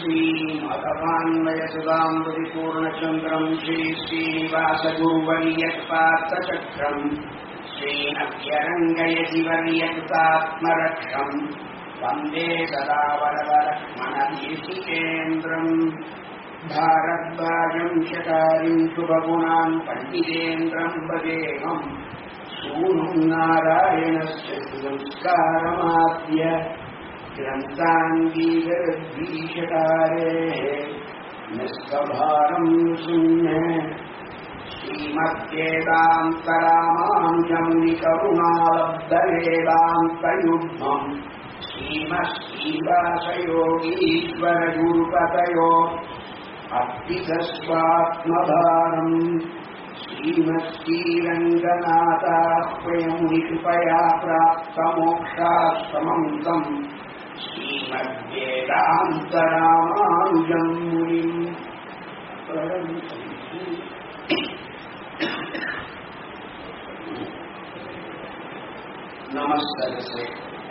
श्रीमघवान्वयसुदाम् परिपूर्णचन्द्रम् श्रीश्रीनिवासगुरुवर्यत्पार्थचक्रम् श्रीनव्यरङ्गयतिवर्यकृतात्मरक्षम् वन्दे सदा वरदलक्ष्मणदेशिकेन्द्रम् भारद्वाजम् शकारिम् शुभगुणान् पण्डितेन्द्रम् वदेहम् सूनुम् नारायणस्य संस्कारमाद्य ग्रन्थाङ्गीकरद्वीषकारेः निष्कभारम् शून्य श्रीमद्वेदान्तरामाञ्जमुनिकरुणालब्धवेदान्तयुग्मम् श्रीमश्रीवासयोगीश्वरगुरुपतयो अप्पितस्वात्मभारम् श्रीमश्रीरङ्गनाथाह्वयमुनिकृपया प्राप्तमोक्षाश्रमम् तम् श्रीमद्वेदान्तरामानुजम् मुनिम् नमस्ते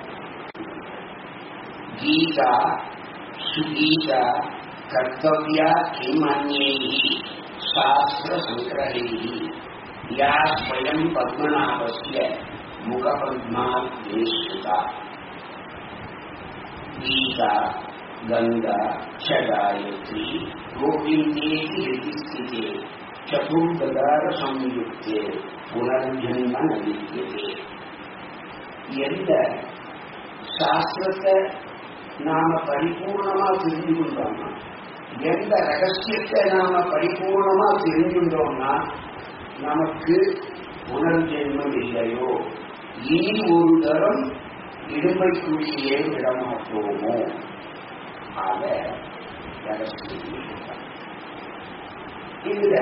गीता सुगीता कर्तव्या किमन्यैः शास्त्रसङ्ग्रहैः या स्वयं पद्मनाभस्य मुखपद्मात् निःसृता गीता गङ्गा च गायत्री गोविन्देति हृदिस्थिते चतुर्ददारसंयुक्ते புனர்ஜன்ம நடிக்கிறது எந்த சாஸ்திரத்தை நாம பரிபூர்ணமா தெரிஞ்சு கொண்டோம்னா எந்த ரகசியத்தை நாம பரிபூர்ணமா தெரிஞ்சுட்டோம்னா நமக்கு புனர்ஜென்மம் இல்லையோ இனி ஒரு தரம் இடுமைக்குழியே விடமாட்டோமோ ஆக ரகசியம் இதுல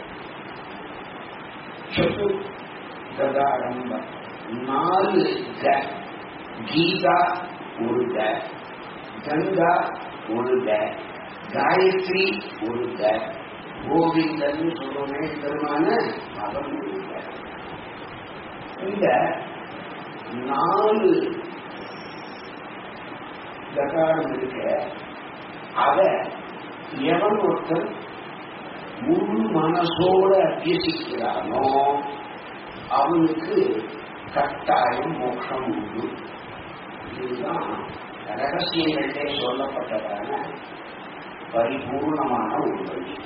சது கதாரம்பம் நாலு க கீதா ஒரு க கங்கா ஒரு க காயத்ரி ஒரு க கோவிந்தன் சொல்லுமே பெருமான அவன் ஒரு க இந்த நாலு ககாரம் இருக்க அத எவன் ஒருத்தன் முழு மனசோட அபியசிக்கிறானோ அவனுக்கு கட்டாயம் மோட்சம் உண்டு இதுதான் ரகசியங்களிலே சொல்லப்பட்டதான பரிபூர்ணமான ஒரு வழி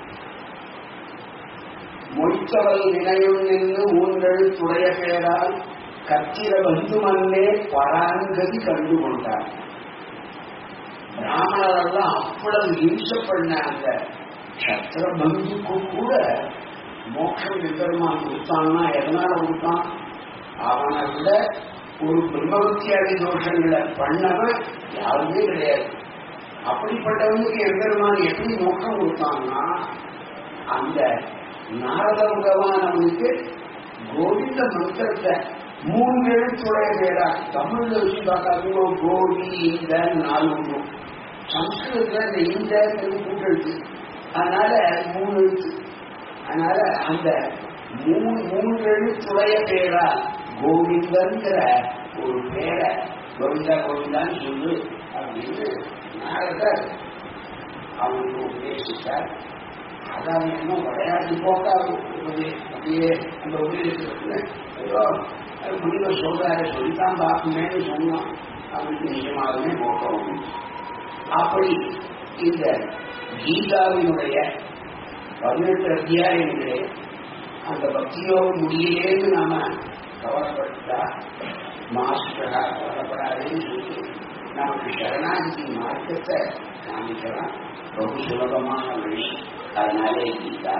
மொய்த்தவல் நினையும் நின்று ஊன்றல் துடைய பேரால் கத்திர பந்துமன்னே பராங்கதி கண்டு கொண்டார் பிராமணரெல்லாம் அவ்வளவு இம்ச பண்ண அந்த சத்திர பந்துக்கும் கூட மோட்சம் எம்பெருமான் கொடுத்தான்னா எதனால கொடுத்தான் அவனை விட ஒரு பிரம்மவத்தியாதி தோஷங்களை பண்ணவன் யாருமே கிடையாது அப்படிப்பட்டவனுக்கு எம்பெருமான் எப்படி மோட்சம் கொடுத்தான்னா அந்த நாரத பகவானவனுக்கு கோவிந்த மந்திரத்தை மூணு எழுத்துடைய பேரா தமிழ்ல வச்சு பார்க்காதீங்க கோவி இந்த நாலு ஒன்றும் சம்ஸ்கிருதத்துல இந்த இந்த கூட்டெழுத்து அதனால மூணு எழுத்து அதனால அந்த மூணு மூன்று எழுத்துடைய பேரா கோவிந்தங்கிற ஒரு பேரை கோவிந்தா கோவிந்தான்னு சொல்லு அப்படின்னு நாரதர் அவனுக்கு உபதேசித்தார் அதான் என்ன விளையாட்டு போக்கா அப்படியே அந்த உபதேசத்துல ஏதோ முடிவை சொல்றாரு சொல்லித்தான் பார்க்குமேன்னு சொன்னோம் அவனுக்கு நிஜமாகவே போக்கவும் அப்படி இந்த கீதாவினுடைய பதினெட்டு அத்தியாயங்களே அந்த பக்தியோகம் முடியலேன்னு நாம கவலைப்பட்டா மாஸ்டரா கவலைப்படாதேன்னு சொல்லி நமக்கு சரணாகதி மார்க்கத்தை காமிக்கலாம் ரொம்ப சுலபமான வழி அதனாலே கீதா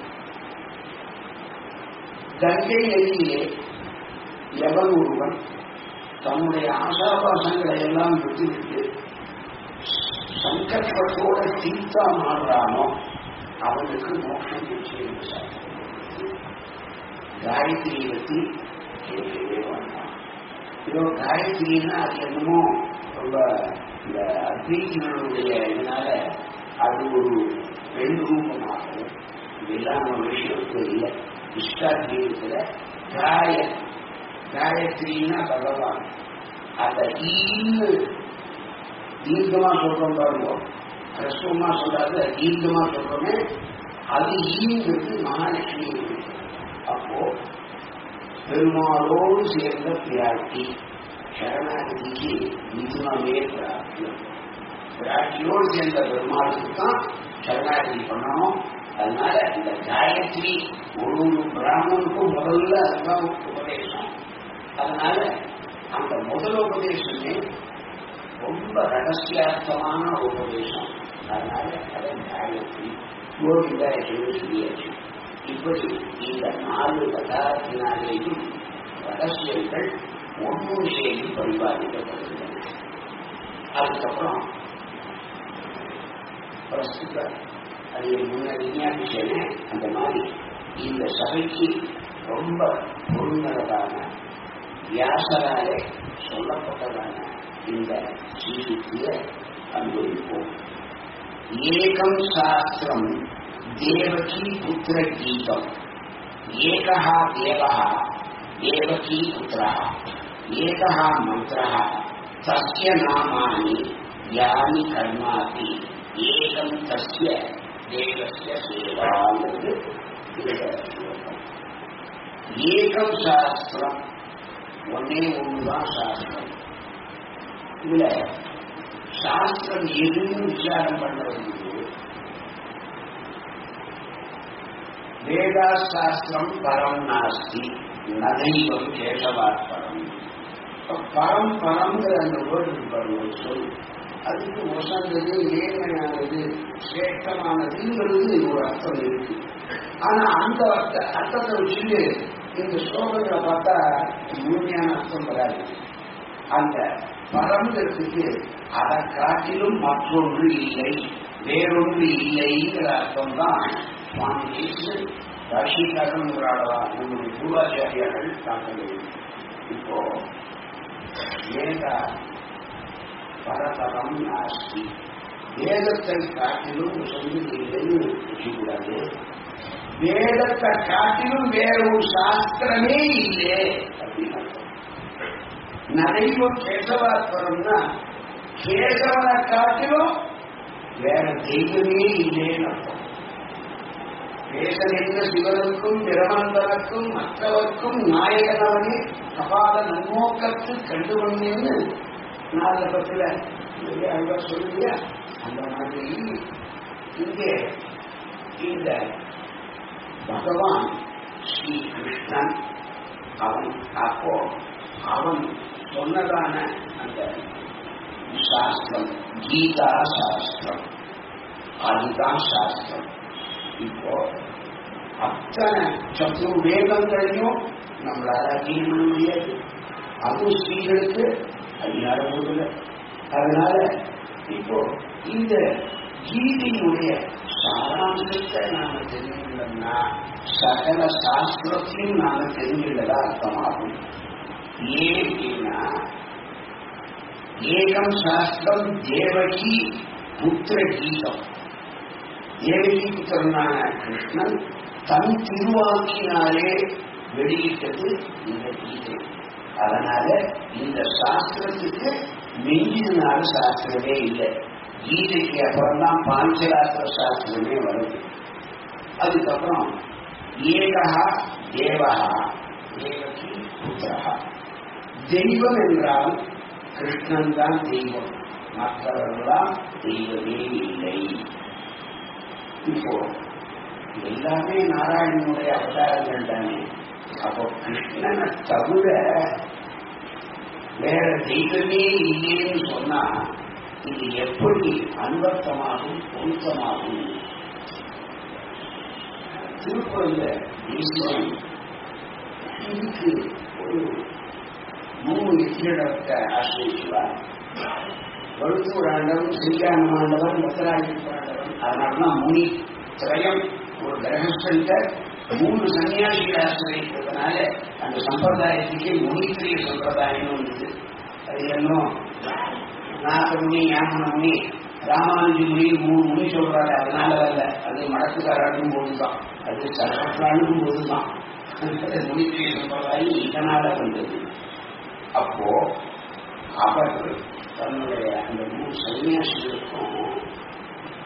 கங்கை நதியிலே எவன் ஒருவன் தன்னுடைய ஆசாபாசங்களை எல்லாம் விட்டுவிட்டு சங்கல்பத்தோட தீர்த்தா மாறுறானோ அவனுக்கு மோட்சம் நிச்சயம் காயத்ரியை பற்றி கேட்கவே வேண்டாம் இதோ காயத்ரின்னா அது என்னமோ ரொம்ப இந்த அத்வைதிகளுடைய இதனால அது ஒரு பெண் ரூபமாகவும் இதெல்லாம் நம்ம விஷயத்துக்கு இல்லை இஷ்டாத்வீகத்துல காய காயத்ரின்னா பகவான் அந்த ஈன்னு தீர்க்கமா சொல்றோம் பாருங்க பிரசுவமா சொல்றாரு தீர்க்கமா சொல்றோமே அது ஈங்கிறது மகாலட்சுமி அப்போ பெருமாளோடு சேர்ந்த பிராட்டி சரணாகதிக்கு மிதுனமே பிராட்டியம் பிராட்டியோடு சேர்ந்த பெருமாளுக்கு தான் சரணாகதி பண்ணணும் அதனால இந்த காயத்ரி ஒரு ஒரு பிராமணனுக்கும் முதல்ல அதுதான் உபதேசம் அதனால அந்த முதல் உபதேசமே ரொம்ப ரகசியார்த்தமான உபதேசம் அதனால அதை காயத்ரி கோவிந்தா என்று சொல்லியாச்சு இப்படி இந்த நாலு பதார்த்தினாலேயும் ரகசியங்கள் ஒவ்வொரு செயலில் பரிபாலிக்கப்படுகின்றன அதுக்கப்புறம் பிரஸ்துத அது முன்ன விஞ்ஞாபிச்சேனே அந்த மாதிரி இந்த சபைக்கு ரொம்ப பொருந்ததான வியாசராலே சொல்லப்பட்டதான இந்த சீசுத்திய அனுபவிப்போம் ஏகம் சாஸ்திரம் தேவகி புத்திர கீதம் ஏகா தேவா தேவகி புத்திர ஏகா மந்திர தஸ்ய நாமானி யானி கர்மாதி ஏகம் தஸ்ய தேவஸ்ய சேவாங்கிறது இந்த ஸ்லோகம் ஏகம் சாஸ்திரம் ஒன்னே ஒண்ணுதான் சாஸ்திரம் இதுல சாஸ்திரம் எதுன்னு விசாரம் பண்றது வேதா சாஸ்திரம் பரம் நாஸ்தி நதைவம் கேசவாத் பரம் பரம் பரம்ங்கிற அந்த வேர்டு பாருங்க சொல் அதுக்கு வசந்தது நேர்மையானது சிரேஷ்டமானதுங்கிறது ஒரு அர்த்தம் இருக்கு ஆனா அந்த அர்த்த அர்த்தத்தை வச்சுட்டு இந்த ஸ்லோகங்களை பார்த்தா முழுமையான அர்த்தம் வராது அந்த பரம்ங்கிறதுக்கு அதை காட்டிலும் மற்றொன்று இல்லை வேறொன்று இல்லைங்கிற அர்த்தம் தான் சுவாமி தேசிகன் ரஷிகரன்கிறாளவா நம்முடைய பூர்வாச்சாரியார்கள் தாக்கல் இப்போ வேதா பரதரம் நாஸ்தி வேதத்தை காட்டிலும் சொல்லி இல்லைன்னு வச்சுக்கூடாது வேதத்தை காட்டிலும் வேற ஒரு சாஸ்திரமே இல்லை அப்படின்னு அர்த்தம் நடைமும் கேசவாத்வரம்னா கேசவனை காட்டிலும் வேற தெய்வமே இல்லைன்னு அர்த்தம் பேசனின்ற சிவனுக்கும் பிரமந்தனுக்கும் மற்றவர்க்கும் நாயகனவனே கபால நன்னோக்கத்து கண்டு வந்தேன்னு நாலு பத்துல அழகா சொல்லுவியா அந்த மாதிரி இங்கே இந்த பகவான் ஸ்ரீ கிருஷ்ணன் அவன் அப்போ அவன் சொன்னதான அந்த சாஸ்திரம் கீதா சாஸ்திரம் அதுதான் சாஸ்திரம் இப்போ அத்தனை சத்ரு வேதங்களையும் நம்மளால அறிய முடியாது அதுவும் ஸ்ரீகளுக்கு அதிகாரம் கொடுக்கல அதனால இப்போ இந்த கீதையினுடைய சாராம்சத்தை நாம தெரிஞ்சுக்கணும்னா சகல சாஸ்திரத்தையும் நாம தெரிஞ்சுள்ளதா அர்த்தமாகும் ஏன் அப்படின்னா ஏகம் சாஸ்திரம் தேவகி புத்திர கீதம் தேவகி புத்திரனான கிருஷ்ணன் தன் திருவாக்கினாலே வெளியிட்டது இந்த கீதை அதனால இந்த சாஸ்திரத்துக்கு மிஞ்சினால சாஸ்திரமே இல்லை கீதைக்கு அப்புறம் தான் பாஞ்சராத்திர சாஸ்திரமே வருது அதுக்கப்புறம் ஏகா தேவா தேவகி புத்திரா தெய்வம் என்றால் கிருஷ்ணன் தான் தெய்வம் மற்றவர்களாம் தெய்வமே இல்லை இப்போ எல்லாமே நாராயணனுடைய அவதாரங்கள் தானே அப்போ கிருஷ்ணனை தவிர வேற தெய்வமே இல்லைன்னு சொன்னா இது எப்படி அன்வர்த்தமாகும் பொருத்தமாகும் திருக்குறள்ல ஈஸ்வரன் இதுக்கு ஒரு மூணு இத்திரிடத்தை ஆசிரிச்சுவார் வழுத்தூராண்டவன் ஸ்ரீகானமாண்டவன் மத்தராஜிப்பாண்டவன் அதனாலதான் முனி திரயம் ஒரு கிரகஸ்தன்ட்ட மூணு சன்னியாசிகள் ஆசிரியக்கிறதுனால அந்த சம்பிரதாயத்துக்கு முனித்திரிய சம்பிரதாயம் இருந்தது அது இன்னும் நாகமுனி யாமனமுனி ராமானுஜி முனி மூணு முனி சொல்றாரு அதனால அல்ல அது மடத்துக்காரனுக்கும் போதுதான் அது சர்வத்தானுக்கும் போதுதான் முனித்திரிய சம்பிரதாயம் இதனால வந்தது அப்போ அவர் தன்னுடைய அந்த மூணு சன்னியாசிகளுக்கும்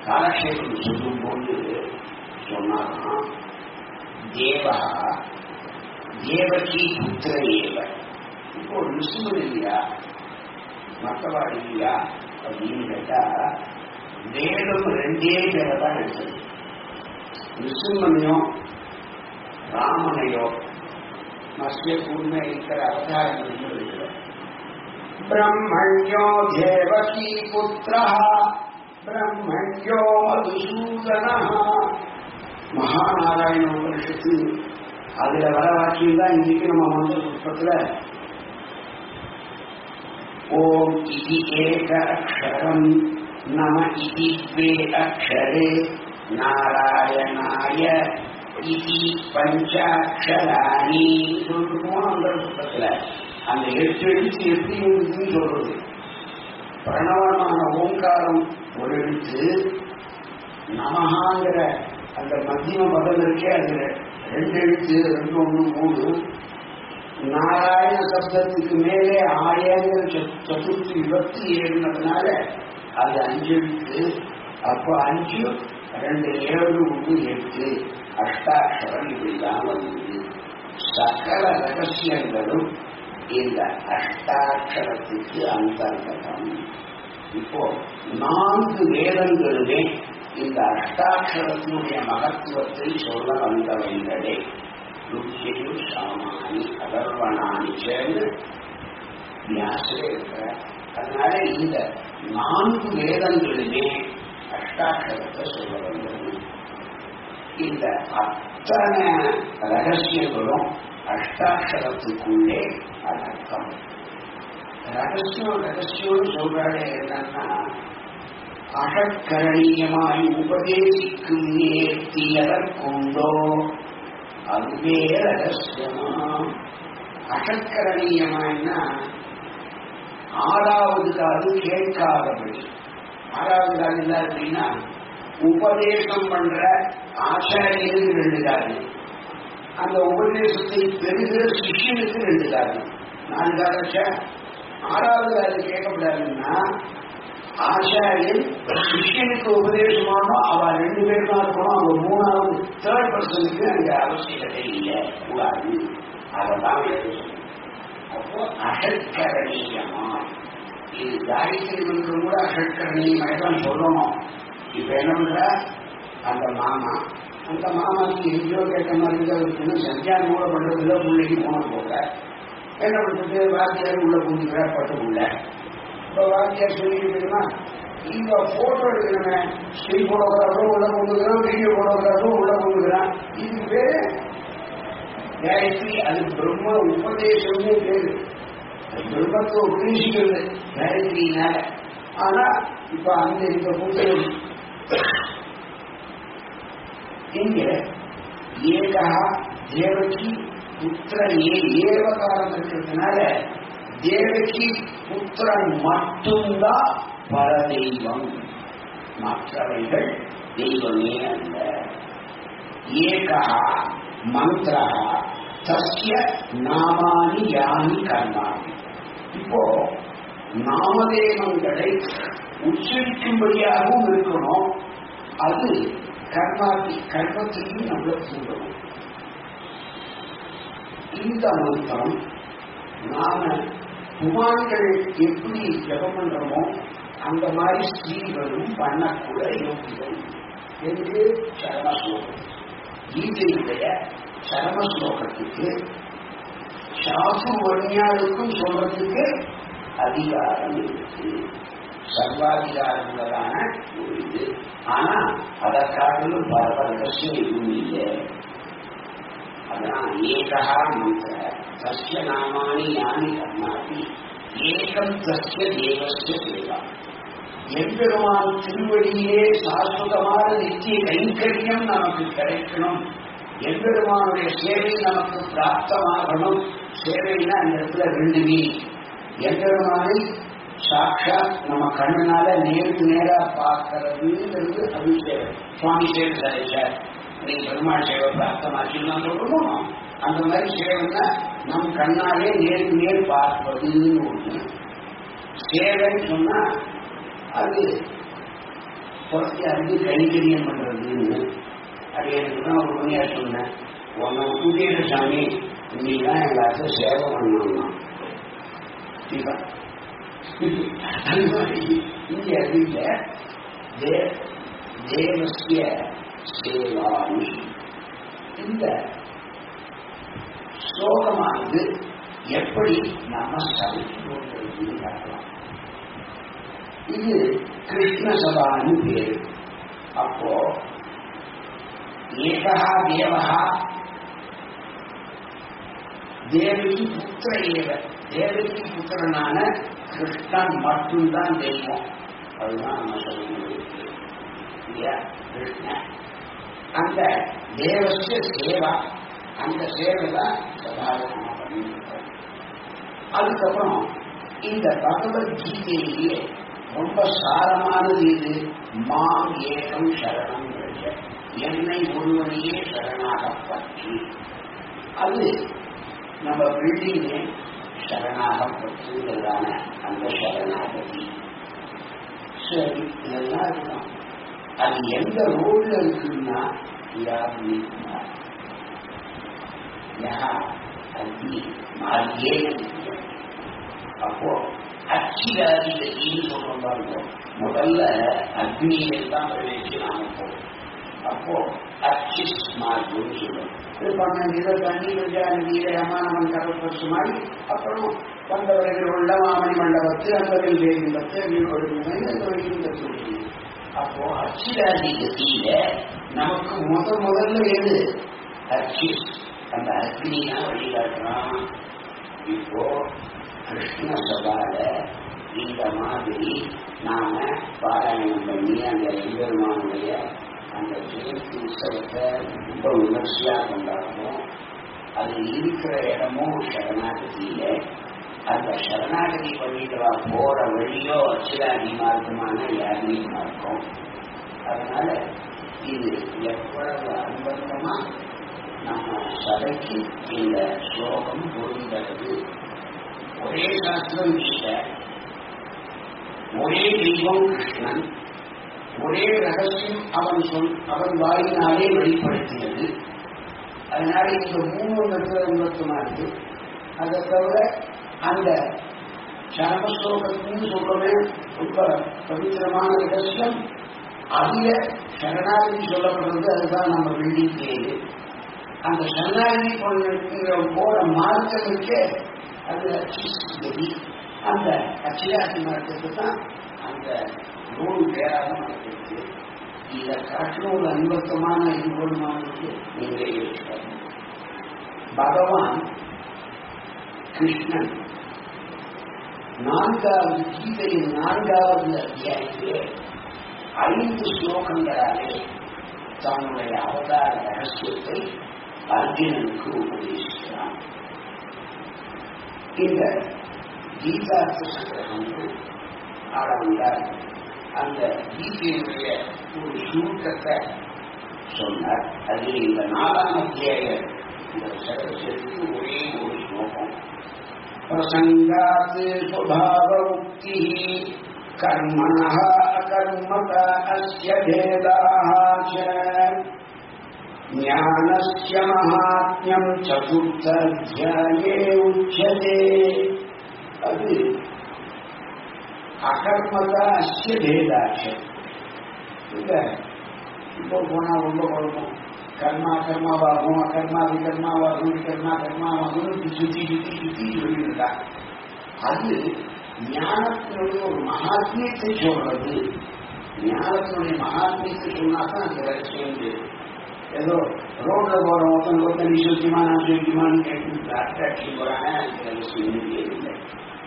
காலக்ஷேபம் சொல்லும்போது சொன்னாராம் தேவா தேவகி புத்திர ஏவ இப்போ நிசுமன் இல்லையா மற்றவாடு இல்லையா அப்படின்னு கேட்டா வேதம் ரெண்டே பேரை தான் எடுத்தது நிசுமனையும் ராமனையோ மத்திய கூர்மை இருக்கிற அவதாரங்கள் இருக்கிற பிரம்மண்யோ தேவகி புத்திரா பிரம்மண்யோ மதுசூதன மகாநாராயண உபனிஷத்து அதுல வர வாக்கியம் தான் இன்னைக்கு நம்ம மந்திர புஷ்பத்துல ஓம் இது ஏக அக்ஷரம் நம இது द्वे அக்ஷரே நாராயணாய இது பஞ்சாட்சராணி சொல்லிட்டு போனோம் அந்த புத்தகத்துல அந்த எட்டு எழுத்து எப்படி இருக்குன்னு சொல்றது பிரணவமான ஓங்காரம் ஒரு எழுத்து நமகாங்கிற அந்த மத்தியம பதம் இருக்கே அதுல ரெண்டு எழுத்து ரெண்டு ஒன்று மூணு நாராயண சப்தத்துக்கு மேலே ஆயங்கிற ச- சதுர்த்தி விபத்து ஏறினதுனால அது அஞ்சு எழுத்து அப்போ அஞ்சு ரெண்டு ஏழு ஒன்று எட்டு அஷ்டாட்சரம் இப்படிதான் வந்தது சகல ரகசியங்களும் இந்த அஷ்டாட்சரத்துக்கு அந்தர்கதம் இப்போ நான்கு வேதங்களுமே இந்த அஷ்டாட்சரத்தினுடைய மகத்துவத்தை சொல்ல வந்தவைகளே ருக்கியு சாமானி அதர்வனானி சேர்ந்து வியாசரே இருக்கிறார் அதனால இந்த நான்கு வேதங்களுமே அஷ்டாட்சரத்தை சொல்ல வந்தது இந்த அத்தனை ரகசியங்களும் அஷ்டாட்சரத்துக்குள்ளே அடக்கம் ரகசியம் ரகசியம்னு சொல்றாரு என்னன்னா அகக்கரணீயமாய் உபதேசிக்கும் நேர்த்தி எதற்குண்டோ அதுவே ரகசியமா அகக்கரணீயமாய்னா ஆறாவது காது கேட்காதபடி ஆறாவது காது இல்லை அப்படின்னா உபதேசம் பண்ற ஆச்சாரியனுக்கு ரெண்டு காது அந்த உபதேசத்தை பெறுகிற சிஷ்யனுக்கு ரெண்டு காது நாலு காலச்சா ஆறாவது காது கேட்கக்கூடாதுன்னா ஆச்சாரியன் சிஷ்யனுக்கு உபதேசம் பண்ணணும் அவன் ரெண்டு பேர் தான் இருக்கணும் அவங்க மூணாவது தேர்ட் பர்சனுக்கு அங்க அவசியத்தை இல்லை கூடாது அதெல்லாம் எழுதணும் அப்போ அகற்கரணீயமா இது காயத்ரி மந்திரம் கூட அகற்கரணீயமாக தான் சொல்லணும் இப்ப என்ன பண்ற அந்த மாமா அந்த மாமாக்கு எங்கேயோ கேட்ட மாதிரி தான் இருக்குன்னு சந்தியானம் கூட பண்றதுல பிள்ளைக்கு போன போக என்ன பண்றது வாத்தியார் உள்ள பூந்துக்கிற பட்டு உள்ள இப்ப வாத்தியார் சொல்லிட்டு போயிருமா இங்க போட்டோ எடுக்கணுமே ஸ்டில் போட்டோகிராஃபரும் உள்ள கொண்டுக்கிறான் வீடியோ போட்டோகிராஃபரும் உள்ள கொண்டுக்கிறான் இதுக்கு பேரு காயத்ரி அது பிரம்ம உபதேசம்னு பேரு அது பிரம்மத்தை உபதேசிக்கிறது காயத்ரினால ஆனா இப்ப அந்த இந்த புத்தகம் இங்க ஏகா தேவகி புத்திர ஏ ஏவகாரம் இருக்கிறதுனால தேவகி புத்திரன் மட்டும்தான் பரதெய்வம் மற்றவைகள் தெய்வமே அல்ல ஏகா மந்திரா தஸ்ய நாமானி யானி கர்மாணி இப்போ நாமதேவங்களை உச்சரிக்கும்படியாகவும் இருக்கணும் அது கர்மாத்தி கர்மத்தையும் நம்மளை தூண்டணும் இந்த மந்திரம் நாம குமான்கள் எப்படி ஜபம் பண்றோமோ அந்த மாதிரி ஸ்திரீகளும் பண்ணக்கூட யோகிகள் என்று சரம ஸ்லோகம் கீதையுடைய சரம ஸ்லோகத்துக்கு சாசுவன்யாளுக்கும் சொல்றதுக்கு அதிகாரம் இருக்கு சர்வாதிகாரம் உள்ளதான ஒரு இது ஆனா அதை காட்டிலும் பல ரகசியம் எதுவும் இல்லை அதான் ஏகா மந்திர தஸ்ய நாமானி யானி கர்மாதி ஏகம் தஸ்ய தேவஸ்ய சேவா எம்பெருமான் திருவடியே சாஸ்வதமான நித்திய கைங்கரியம் நமக்கு கிடைக்கணும் எம்பெருமானுடைய சேவை நமக்கு பிராப்தமாகணும் சேவைன்னா அந்த இடத்துல ரெண்டு மீன் எம்பெருமானை சாட்சாத் நம்ம கண்ணனால நேருக்கு நேரா பார்க்கறதுங்கிறது அது சேவை சுவாமி சேவை சாதிச்சார் நீ பெருமாள் சேவை பிராப்தமாச்சுன்னு நான் சொல்றோம் அந்த மாதிரி சேவைன்னா நம் கண்ணாலே நேருக்கு நேர் பார்ப்பதுன்னு ஒண்ணு சேவைன்னு சொன்னா அது குழந்தை அறிஞ்சு கைங்கரியம் பண்றதுன்னு அது எனக்கு தான் ஒரு மணியா சொன்னேன் உன்னை கூட்டிட்டு சாமி நீ தான் எல்லாத்தையும் சேவை பண்ணணும்னா சரிங்களா? அது மாதிரி இங்க அறிவிக்க தே தேவசிய சேவாணி இந்த ஸ்லோகமானது எப்படி நம்ம சமைக்கணும் காட்டலாம் இது கிருஷ்ண சபான்னு பேரு அப்போ ஏகா தேவகா தேவகி புத்திர ஏவ தேவகி புத்திரனான கிருஷ்ணன் மட்டும்தான் தெய்வம் அதுதான் நம்ம சொல்ல முடியும் இல்லையா கிருஷ்ணன் அந்த தேவசிய சேவா அந்த சேவை தான் சதாரணமா பண்ணிருக்கோம் அதுக்கப்புறம் இந்த பகவத்கீதையிலேயே ரொம்ப சாரமானது இது மாம் ஏகம் சரணம் என்ற என்னை ஒருவனையே சரணாக பற்றி அது நம்ம பில்டிங்கே சரணாக பற்றுங்கிறதான அந்த சரணாகதி சரி இதெல்லாம் இருக்கும் அது எந்த ரோட்ல இருக்குன்னா யாருமே யா அக்னி மார்கேன அப்போ அச்சிராதிகத்தின்னு சொல்றோம் பாருங்க முதல்ல அக்னியை தான் பிரவேசி நாம போறோம் அப்போ அச்சிஸ் மார்க்கம் சொல்லுவோம் இது பண்ண நீர தண்ணி வச்சா நீரை அமானவன் கரப்பசு மாதிரி அப்புறம் வந்தவர்கள் உள்ள மாமணி மண்டபத்து அந்தவர்கள் வேதிபத்து வீடு அந்த வழியில் சொல்லி அப்போ அச்சிராதி கத்தியில நமக்கு முத முதல்ல எது அச்சிஸ் அந்த அக்னியா வழிகாட்டுறான் இப்போ கிருஷ்ண சபால இந்த மாதிரி நாம பாராயணம் பண்ணி அந்த எம்பெருமானுடைய அந்த ஜெயந்தி உற்சவத்தை ரொம்ப விமர்சையா கொண்டாடுறோம் அது இருக்கிற இடமும் சரணாகதியில அந்த சரணாகதி பண்ணிட்டு போற வழியோ அச்சிராதி மார்க்கமான யாருமே மார்க்கம் அதனால இது எவ்வளவு அனுபவமா நம்ம சபைக்கு இந்த ஸ்லோகம் பொருந்தது ஒரே சாஸ்திரம் இல்லை ஒரே தெய்வம் கிருஷ்ணன் ஒரே ரகசியம் அவன் சொல் அவன் வாயினாலே வெளிப்படுத்தியது அதனால இந்த மூணு உணர்த்தமானது அதை தவிர அந்த சரமஸ்லோகத்தின்னு சொல்றமே ரொம்ப பவித்திரமான ரகசியம் அதுல சரணாகதி சொல்லப்படுறது அதுதான் நம்ம பில்டிங் பேரு அந்த சரணாகதி கொண்டிருக்கிற போற மார்க்கம் இருக்கே அது அச்சிகதி அந்த அச்சிராசி மார்க்கத்தை தான் அந்த நூல் பேராக நடக்கிறது இதை காட்டிலும் ஒரு அன்பத்தமான இன்பமானது நீங்களே யோசிப்பாங்க பகவான் கிருஷ்ணன் நான்காவது கீதையின் நான்காவது அத்தியாயத்திலே ஐந்து ஸ்லோகங்களாலே தன்னுடைய அவதார ரகசியத்தை அர்ஜுனனுக்கு உபதேசிக்கிறான் இந்த கீதார்த்த சங்கிரகம் ஆரம்பித்தார் அந்த கீதையினுடைய ஒரு சுருக்கத்தை சொன்னார் அதில் இந்த நாலாம் அத்தியாய இந்த சகசியத்துக்கு ஒரே ஒரு ஸ்லோகம் பிரசங்காத் சுபாவ உக்தி கர்மணः அகர்மத அஸ்ய பேதாः च ज्ञानस्य महात्म्यम् चतुर्थाध्याये उच्यते அது அகர்மத அஸ்ய பேதாட்ச இல்ல இப்போ போனா ரொம்ப குழப்பம் கர்மா கர்மாவாகும் அகர்மா விகர்மாவாகும் விகர்மா கர்மாவாகும் சுத்தி சுத்தி சுத்தி சொல்லியிருந்தா அது ஞானத்தினுடைய ஒரு மகாத்மியத்தை சொல்றது ஞானத்தினுடைய மகாத்மியத்தை சொன்னாதான் அந்த லட்சியம் தெரியும் ஏதோ ரோட்ல போற ஒருத்தன் ஒருத்தன் நீ சுத்தியமா நான் சுத்தியமான்னு கேட்டு அட்டாட்சி போறாங்க அந்த லட்சியம் தெரியவில்லை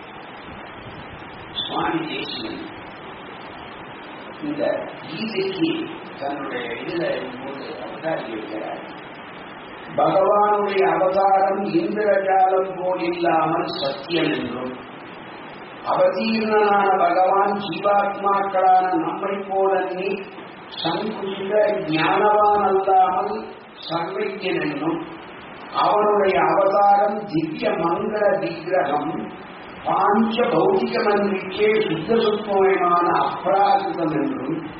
சுவாமி தேசியன் இந்த கீதைக்கு தன்னுடைய இதுல போது அவதாரி இருக்கிறார் பகவானுடைய அவதாரம் இந்திரஜாலம் போல் இல்லாமல் சத்தியம் என்றும் அவதீர்ணனான பகவான் ஜீவாத்மாக்களான நம்மை போல நீ சங்குச்சித ஞானவான் அல்லாமல் சர்வைக்கியன் என்னும் அவனுடைய அவதாரம் திவ்ய மங்கள விக்கிரகம் பாஞ்ச பௌதிகமன்றிக்கே சுத்த சுத்தமயமான அப்ராகிருதம் என்றும்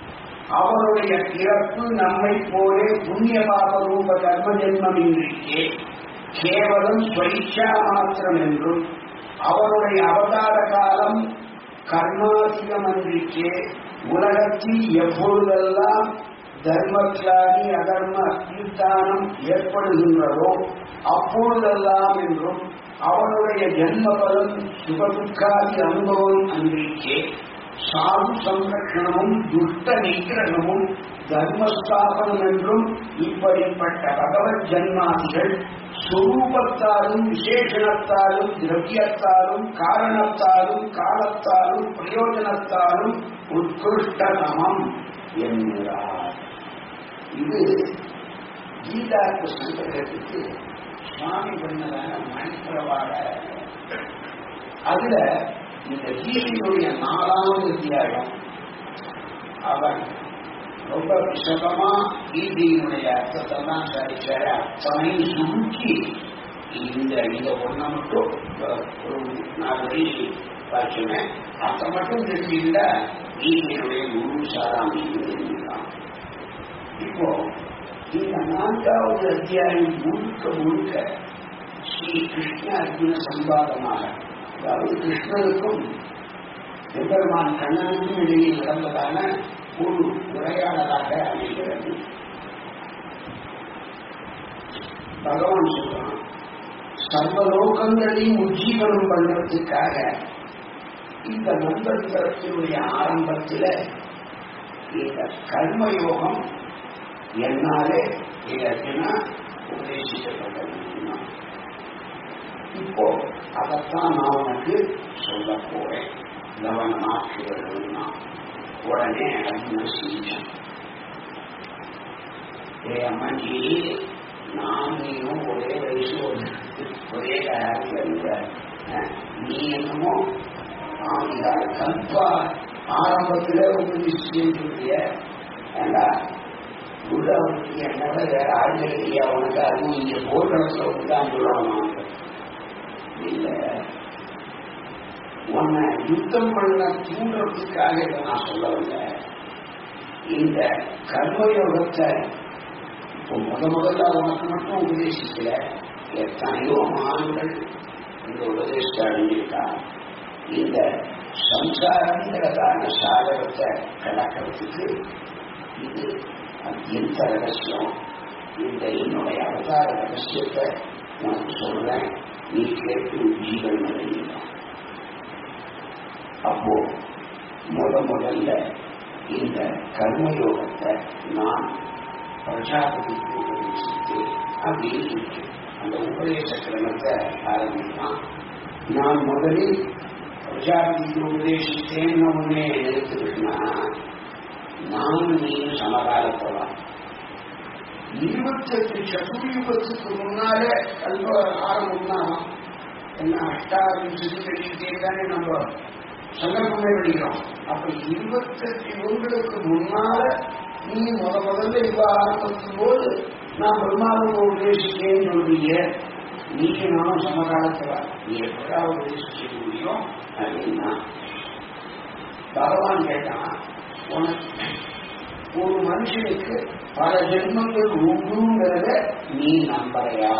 அவருடைய பிறப்பு நம்மை போலே புண்ணிய பாப ரூப கர்ம ஜென்மம் இன்றிக்கே கேவலம் ஸ்வரிச்சா மாத்திரம் என்றும் அவருடைய அவதார காலம் கர்மாதிகம் அன்றிக்கே உலகத்தில் எப்பொழுதெல்லாம் தர்மத்திலாகி அதர்ம அத்தியுத்தானம் ஏற்படுகின்றதோ அப்பொழுதெல்லாம் என்றும் அவனுடைய ஜென்ம பலம் சுகதுக்காதி அனுபவம் அன்றிக்கே சாது சம்ரட்சணமும் துஷ்ட நிகிரகமும் தர்மஸ்தாபனம் என்றும் இப்படிப்பட்ட பகவத் ஜன்மாதிகள் சுரூபத்தாலும் விசேஷணத்தாலும் திரவியத்தாலும் காரணத்தாலும் காலத்தாலும் பிரயோஜனத்தாலும் உத்கிருஷ்டதமம் என்கிறார் இது கீதா சங்கரத்துக்கு சுவாமி பண்ணதான மணிப்பிரவாட அதுல இந்த கீதையுடைய நாலாவது அத்தியாயம் அவன் ரொம்ப விஷதமா கீதையினுடைய அர்த்தத்தெல்லாம் சரிச்சார அத்தனை சுருக்கி இந்த இந்த ஒண்ணை மட்டும் ஒரு நாலு வரி பார்க்கிறேன் அதை மட்டும் தெரிஞ்சுக்கிட்டா கீதையினுடைய குரு சாராம்சம் தெரிஞ்சுக்கலாம் இப்போ இந்த நான்காவது அத்தியாயம் முழுக்க முழுக்க ஸ்ரீ கிருஷ்ண அர்ஜுன சம்பாதமாக அதாவது கிருஷ்ணனுக்கும் எம்பெருமான் கண்ணனுக்கும் இடையே நடந்ததான ஒரு உரையாடலாக அமைகிறது பகவான் சொல்றான் சர்வலோகங்களையும் உஜ்ஜீவனம் பண்றதுக்காக இந்த நந்தத்தினுடைய ஆரம்பத்தில் இந்த கர்மயோகம் என்னாலே இலக்கினா உபதேசிக்கப்பட்டது இப்போ அதைத்தான் நான் உனக்கு சொல்ல போறேன் கவனமாக்குவதுன்னா உடனே அர்ஜுன செஞ்சேன் ஏ அம்மாஜி நான் நீயும் ஒரே வயசு ஒரே காலத்தில் நீ என்னமோ ஆகியால் கல்பா ஆரம்பத்தில் உபதேசிச்சு சொல்லிய ஏண்டா உள்ள அவனுக்கு என்னோட வேற ஆளுங்க இல்லையா உனக்கு அதுவும் இங்க போர்க்களத்தில் தான் சொல்லணும் இல்ல உன்னை யுத்தம் பண்ண தூண்டுறதுக்காக இதை நான் சொல்லவில்லை இந்த கர்மயோகத்தை இப்போ முத முதல்ல உனக்கு மட்டும் உபதேசிக்கல எத்தனையோ மான்கள் இந்த உபதேசத்தை அடைஞ்சிருக்கா இந்த சம்சாரங்கிறதான சாகரத்தை கடக்கிறதுக்கு இது எந்த ரகசியம் இந்த என்னுடைய அவதார ரகசியத்தை உனக்கு சொல்றேன் நீ கேட்டு ஜீவன் அடையலாம் அப்போ முத முதல்ல இந்த கர்மயோகத்தை நான் பிரஜாபதிக்கு உபதேசித்து அப்படின்னு இருக்கு அந்த உபதேச கிரமத்தை ஆரம்பித்தான் நான் முதலில் பிரஜாபதிக்கு உபதேசித்தேன்னு ஒன்னே எடுத்துக்கிட்டா நானும் நீயும் சமகாலத்தவா இருபத்தெட்டு சதுர்யுகத்துக்கு முன்னாலே கல்வ ஆரம்பம்னா என்ன அஷ்டாவிம்சதி கழித்தே தானே நம்ம சங்கல்பமே படிக்கிறோம் அப்ப இருபத்தெட்டு யுகங்களுக்கு முன்னால நீ முத முதல்ல இவ ஆரம்பிக்கும் போது நான் பிரம்மாவுக்கு உபதேசிக்கேன்னு சொல்றீங்க நீங்க நானும் சமகாலத்துல நீ எப்படா உபதேசிக்க முடியும் அப்படின்னா பகவான் கேட்டான் உனக்கு ஒரு மனுஷனுக்கு பல ஜென்மங்கள் உண்டுங்கிறத நீ நம்புறையா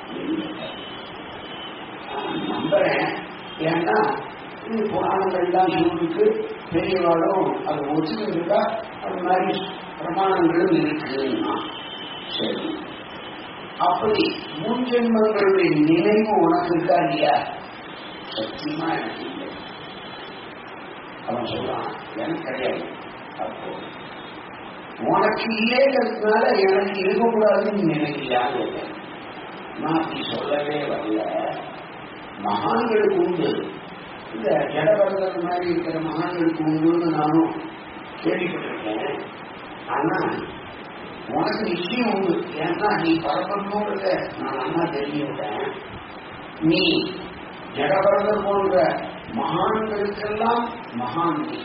நம்புறேன் ஏன்னா இது புராணங்கள்லாம் சொல்லிருக்கு பெரியவாளும் அது ஒத்துக்கிட்டா அது மாதிரி பிரமாணங்களும் இருக்குன்னா சரி அப்படி முன் ஜென்மங்களுடைய நினைவு உனக்கு இருக்கா இல்லையா சத்தியமா எனக்கு இல்லை அவன் சொல்றான் எனக்கு கிடையாது அப்போ உனக்கு இல்லைங்கிறதுனால எனக்கு இருக்கக்கூடாதுன்னு நினைக்கலையான்னு நான் அப்படி சொல்லவே வரல மகான்களுக்கு உண்டு இந்த ஜடபரதர் மாதிரி இருக்கிற மகான்களுக்கு உண்டுன்னு நானும் கேள்விப்பட்டிருக்கேன் ஆனா உனக்கு நிச்சயம் உண்டு ஏன்னா நீ பரபரப்புங்கிறத நான் நல்லா தெரிஞ்சுவிட்டேன் நீ ஜடபரதர் போன்ற மகான்களுக்கெல்லாம் மகான் நீ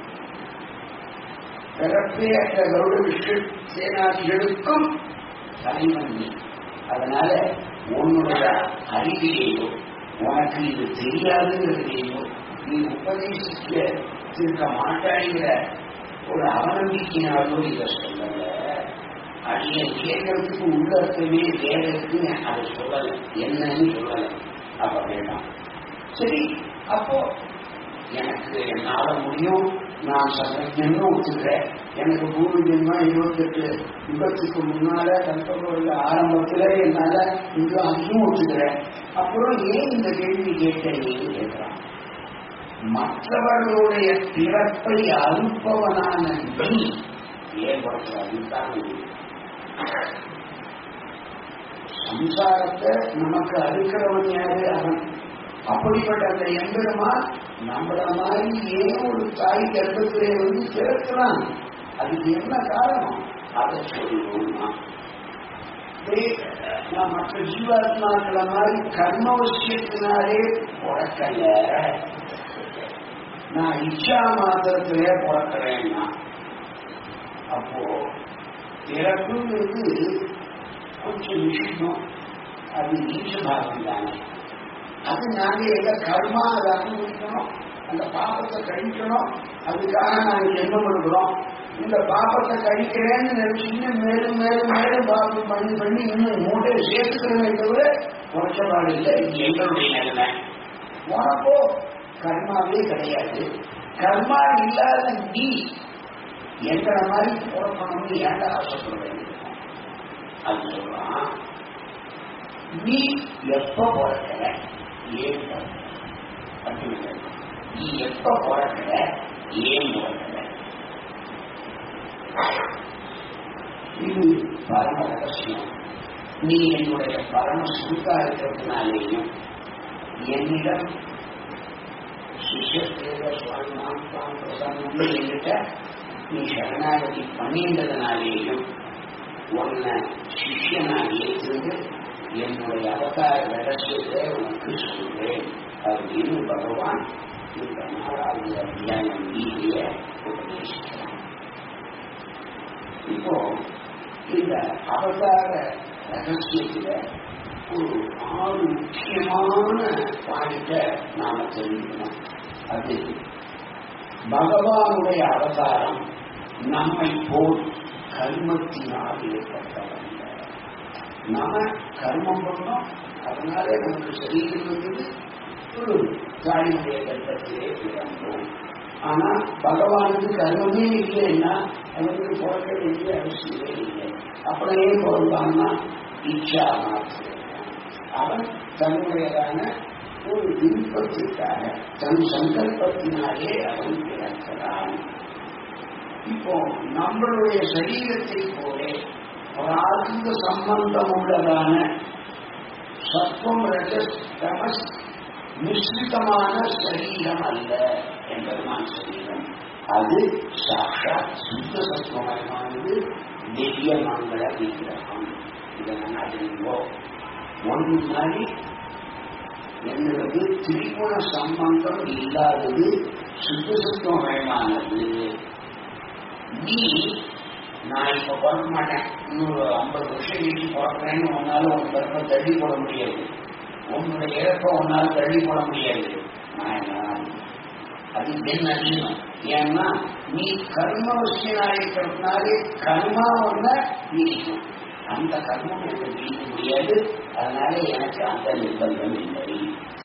பிறப்பே அற்ற கருட விஷ்ணு சேனாதிகளுக்கும் தலைவன் நீ அதனால உன்னுடைய அறிவியையோ உனக்கு இது தெரியாதுங்கிறதையோ நீ உபதேசிக்க இருக்க மாட்டாங்கிற ஒரு அவநம்பிக்கையாலோ இதை சொல்லல அடிய கேட்கறதுக்கு உள்ளர்த்தமே வேற இருக்குன்னு அதை சொல்லல என்னன்னு சொல்லல அப்ப வேண்டாம் சரி அப்போ எனக்கு என்னால முடியும் நான் சர்வஜன்னு ஒத்துக்கிறேன் எனக்கு பூர்வ ஜென்மா இருபத்தெட்டு யுகத்துக்கு முன்னால கல்பகோவில் ஆரம்பத்துல என்னால இங்க அதையும் ஒத்துக்கிறேன் அப்புறம் ஏன் இந்த கேள்வி கேட்டீங்கன்னு கேட்கிறான் மற்றவர்களுடைய பிறப்பை அறுப்பவனான நீ ஏன் அதுதான் சம்சாரத்தை நமக்கு அறுக்கிறவன் யாரு அவன் அப்படிப்பட்ட அந்த எம்பெருமான் நம்மள மாதிரி ஏன் ஒரு தாய் கர்ப்பத்திலே வந்து பிறக்கிறான் அதுக்கு என்ன காரணம் அதை சொல்லணும்னா நான் மற்ற ஜீவாத்மாக்களை மாதிரி கர்மவசியத்தினாலே பிறக்கல நான் இச்சா மாத்திரத்திலே பிறக்கிறேன்னா அப்போ பிறப்புங்கிறது கொஞ்சம் விஷயம் அது நீச்சபாகம் தானே அது நாங்க எங்க கர்மா அதை அனுபவிக்கணும் அந்த பாப்பத்தை கழிக்கணும் அதுக்காக நாங்க ஜென்மம் எடுக்கிறோம் இந்த பாப்பத்தை கழிக்கிறேன்னு நினைச்சு இன்னும் மேலும் மேலும் மேலும் பாப்பம் பண்ணி பண்ணி இன்னும் மூட்டை சேர்த்துக்கிறமே தவிர குறைச்சபாடு இல்லை இது எங்களுடைய நிலைமை உனக்கோ கர்மாவே கிடையாது கர்மா இல்லாத நீ எங்களை மாதிரி பிறக்கணும்னு ஏன்டா ஆசைப்படுறேன் அது சொல்றான் நீ எப்ப பிறக்கிற ஏன் பிறக்கிற நீ எப்ப பிறக்கிற ஏன் பிறக்கிற இது பரம ரகசியம் நீ என்னுடைய பரம சுருக்கா இருக்கிறதுனாலேயும் என்னிடம் சிஷ்யத்தேவ சுவாமி நாம் பிரசாதம் என்கிட்ட நீ சரணாகதி பண்ணின்றதுனாலேயும் உன்னை சிஷ்யனாக ஏற்று என்னுடைய அவதார ரகசியத்தை உனக்கு சொல்றேன் அப்படின்னு பகவான் இந்த நாலாவது அத்தியாயம் கீதைய உபதேசிக்கிறான் இப்போ இந்த அவதார ரகசியத்துல ஒரு ஆறு முக்கியமான பாயிண்ட நாம தெரிஞ்சுக்கணும் அது பகவானுடைய அவதாரம் நம்மை போல் கர்மத்தினால் ஏற்பட்டவன் நாம கர்மம் பண்ணோம் அதனாலே நமக்கு சரீரம் வந்தது ஒரு தாயினுடைய கர்ப்பத்திலே பிறந்தோம் ஆனா பகவானுக்கு கர்மமே இல்லைன்னா அவனுக்கு பிறக்க வேண்டிய அவசியமே இல்லை அப்படியே பிறந்தான்னா இச்சா மாத்திரம் அவன் தன்னுடையதான ஒரு விருப்பத்திற்காக தன் சங்கல்பத்தினாலே அவன் பிறக்கிறான் இப்போ நம்மளுடைய சரீரத்தை போல பிரார்த்த சம்பந்தம் உள்ளதான சத்வம் ரஜஸ் தமஸ் மிஸ்ரிதமான சரீரம் அல்ல என்பதுதான் சரீரம் அது சாட்சாத் சுத்த சத்துவமயமானது திவ்ய மங்கள விக்கிரகம் இதை நான் அறிந்தோ ஒன்று மாதிரி என்னது திரிகுண சம்பந்தம் இல்லாதது சுத்த சத்துவமயமானது நீ நான் இப்ப பிறக்க மாட்டேன் இன்னொரு ஐம்பது வருஷம் கழிச்சு பிறக்கிறேன்னு உன்னால உன் பிறப்ப தள்ளி போட முடியாது உன்னுடைய இறப்ப உன்னால தள்ளி போட முடியாது நான் என்ன அது என் அதிகம் ஏன்னா நீ கர்மவசியனாயிருக்கிறதுனாலே கர்மா ஒன்ன நீடிக்கும் அந்த கர்மம் எனக்கு நீடிக்க முடியாது அதனால எனக்கு அந்த நிர்பந்தம் இல்லை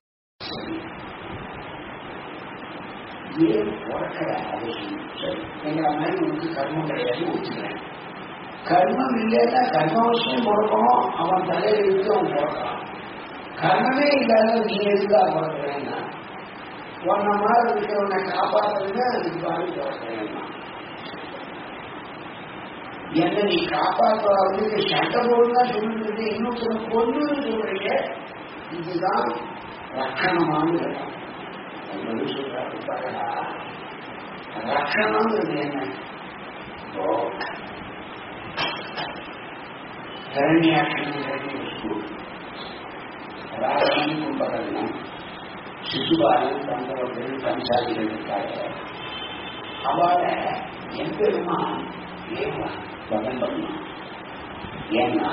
ஏன் பிறக்கிற அவசியம் சரி எங்களை மாதிரி உனக்கு கர்மம் கிடையாது ஒத்துக்கிறேன் கர்மம் இல்லைன்னா கர்மவசியம் பிறக்கணும் அவன் தலையில இருந்து அவன் பிறக்கிறான் கர்மமே இல்லாத நீ எதுக்கா பிறக்கிறேன்னா உன்ன மாதிரி இருக்கிறவனை காப்பாற்றுறது அதுக்கு பாதி பிறக்கிறேன்னா என்ன நீ காப்பாற்றுறதுக்கு சண்டை போடுனா சொல்லிட்டு இன்னொருத்தர பொண்ணு சொல்றீங்க இதுதான் லட்சணமான இடம் உங்களுக்கு சொல்றாரு பாருடா ரட்சணம்ங்கிறது என்ன இப்போ ஹரண்யாட்சணங்கிறது ஒரு ஸ்கூல் ராஜி கும்பகர்ணம் சிசுபாலன் தந்தவர்கள் பஞ்சாதிகள் இருக்காங்க அவளை எம்பெருமா ஏன் வதம் பண்ணான் ஏன்னா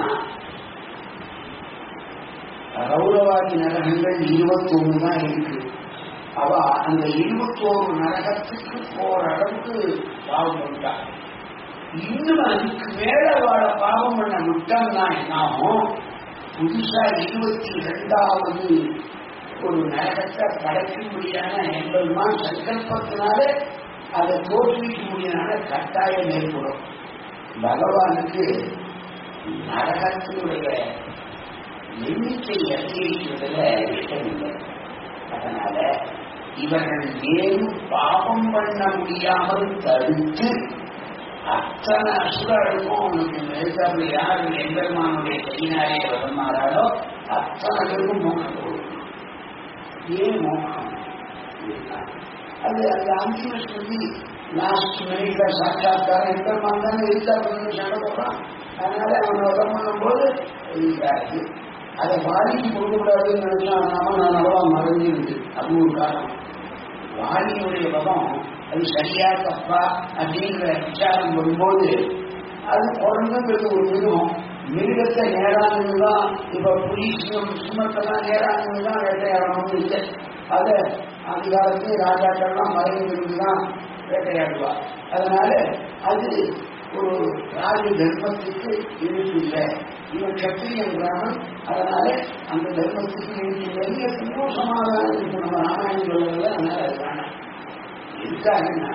கௌரவாதி நரகங்கள் இருபத்தொன்னு தான் இருக்கு அவ அந்த இருபத்தோரு நரகத்துக்கு போற அளவுக்கு பாவம் பண்ணிட்டான் இன்னும் அதுக்கு மேல வாழ பாவம் பண்ண விட்டோம்னா என்னாகும் புதுசா இருபத்தி ரெண்டாவது ஒரு நரகத்தை படைக்கும்படியான எம்பெருமான் சங்கல்பத்தினால அதை தோற்றுவிக்க முடியாத கட்டாயம் ஏற்படும் பகவானுக்கு நரகத்தினுடைய எண்ணிக்கை அதிகரிக்கிறதுல இஷ்டம் இல்லை அதனால இவர்கள் மேலும் பாவம் பண்ண முடியாமல் தடுத்து அத்தனை அசுரர்களுக்கும் அவனுக்கு மேற்காப்புல யார் எம்பெருமானுடைய கையினாலே வரமாறாரோ அத்தனை பேருக்கும் மோகம் கொடுக்கணும் ஏன் மோகம் அது அந்த அந்திம ஸ்ருதி லாஸ்ட் மினிட்ல சாட்சாத்காரம் எம்பெருமான் தானே இருந்தா பண்ணு சண்டை போடுறான் அதனால அவன் வரம் பண்ணும்போது இதாகுது அதை வாலிக்கு கொடுக்கக்கூடாதுன்னு நினைச்சா நாம நான் அவ்வளோ மறைஞ்சிருக்கு அது ஒரு காரணம் வாலியுடைய பதம் அது சரியா தப்பா அப்படிங்கிற விசாரம் வரும்போது அது குழந்தைங்களுக்கு ஒரு மிருகம் மிருகத்தை நேரானது தான் இப்ப புலி சிங்கம் சிம்மத்தெல்லாம் நேரானது தான் வேட்டையாடணும்னு இல்லை அத அந்த காலத்து ராஜாக்கள்லாம் மறைந்து தான் வேட்டையாடுவா அதனால அது ஒரு ராஜ தர்மத்துக்கு இழுப்பில்லை இவன் சத்திரியன் பிராமன் அதனால அந்த தர்மத்துக்கு இழுப்பில்லைன்னு எத்தனையோ சமாதானம் இருக்கு நம்ம ராமாயணம் சொல்லல அதனால அது வேணாம் எதுக்காகன்னா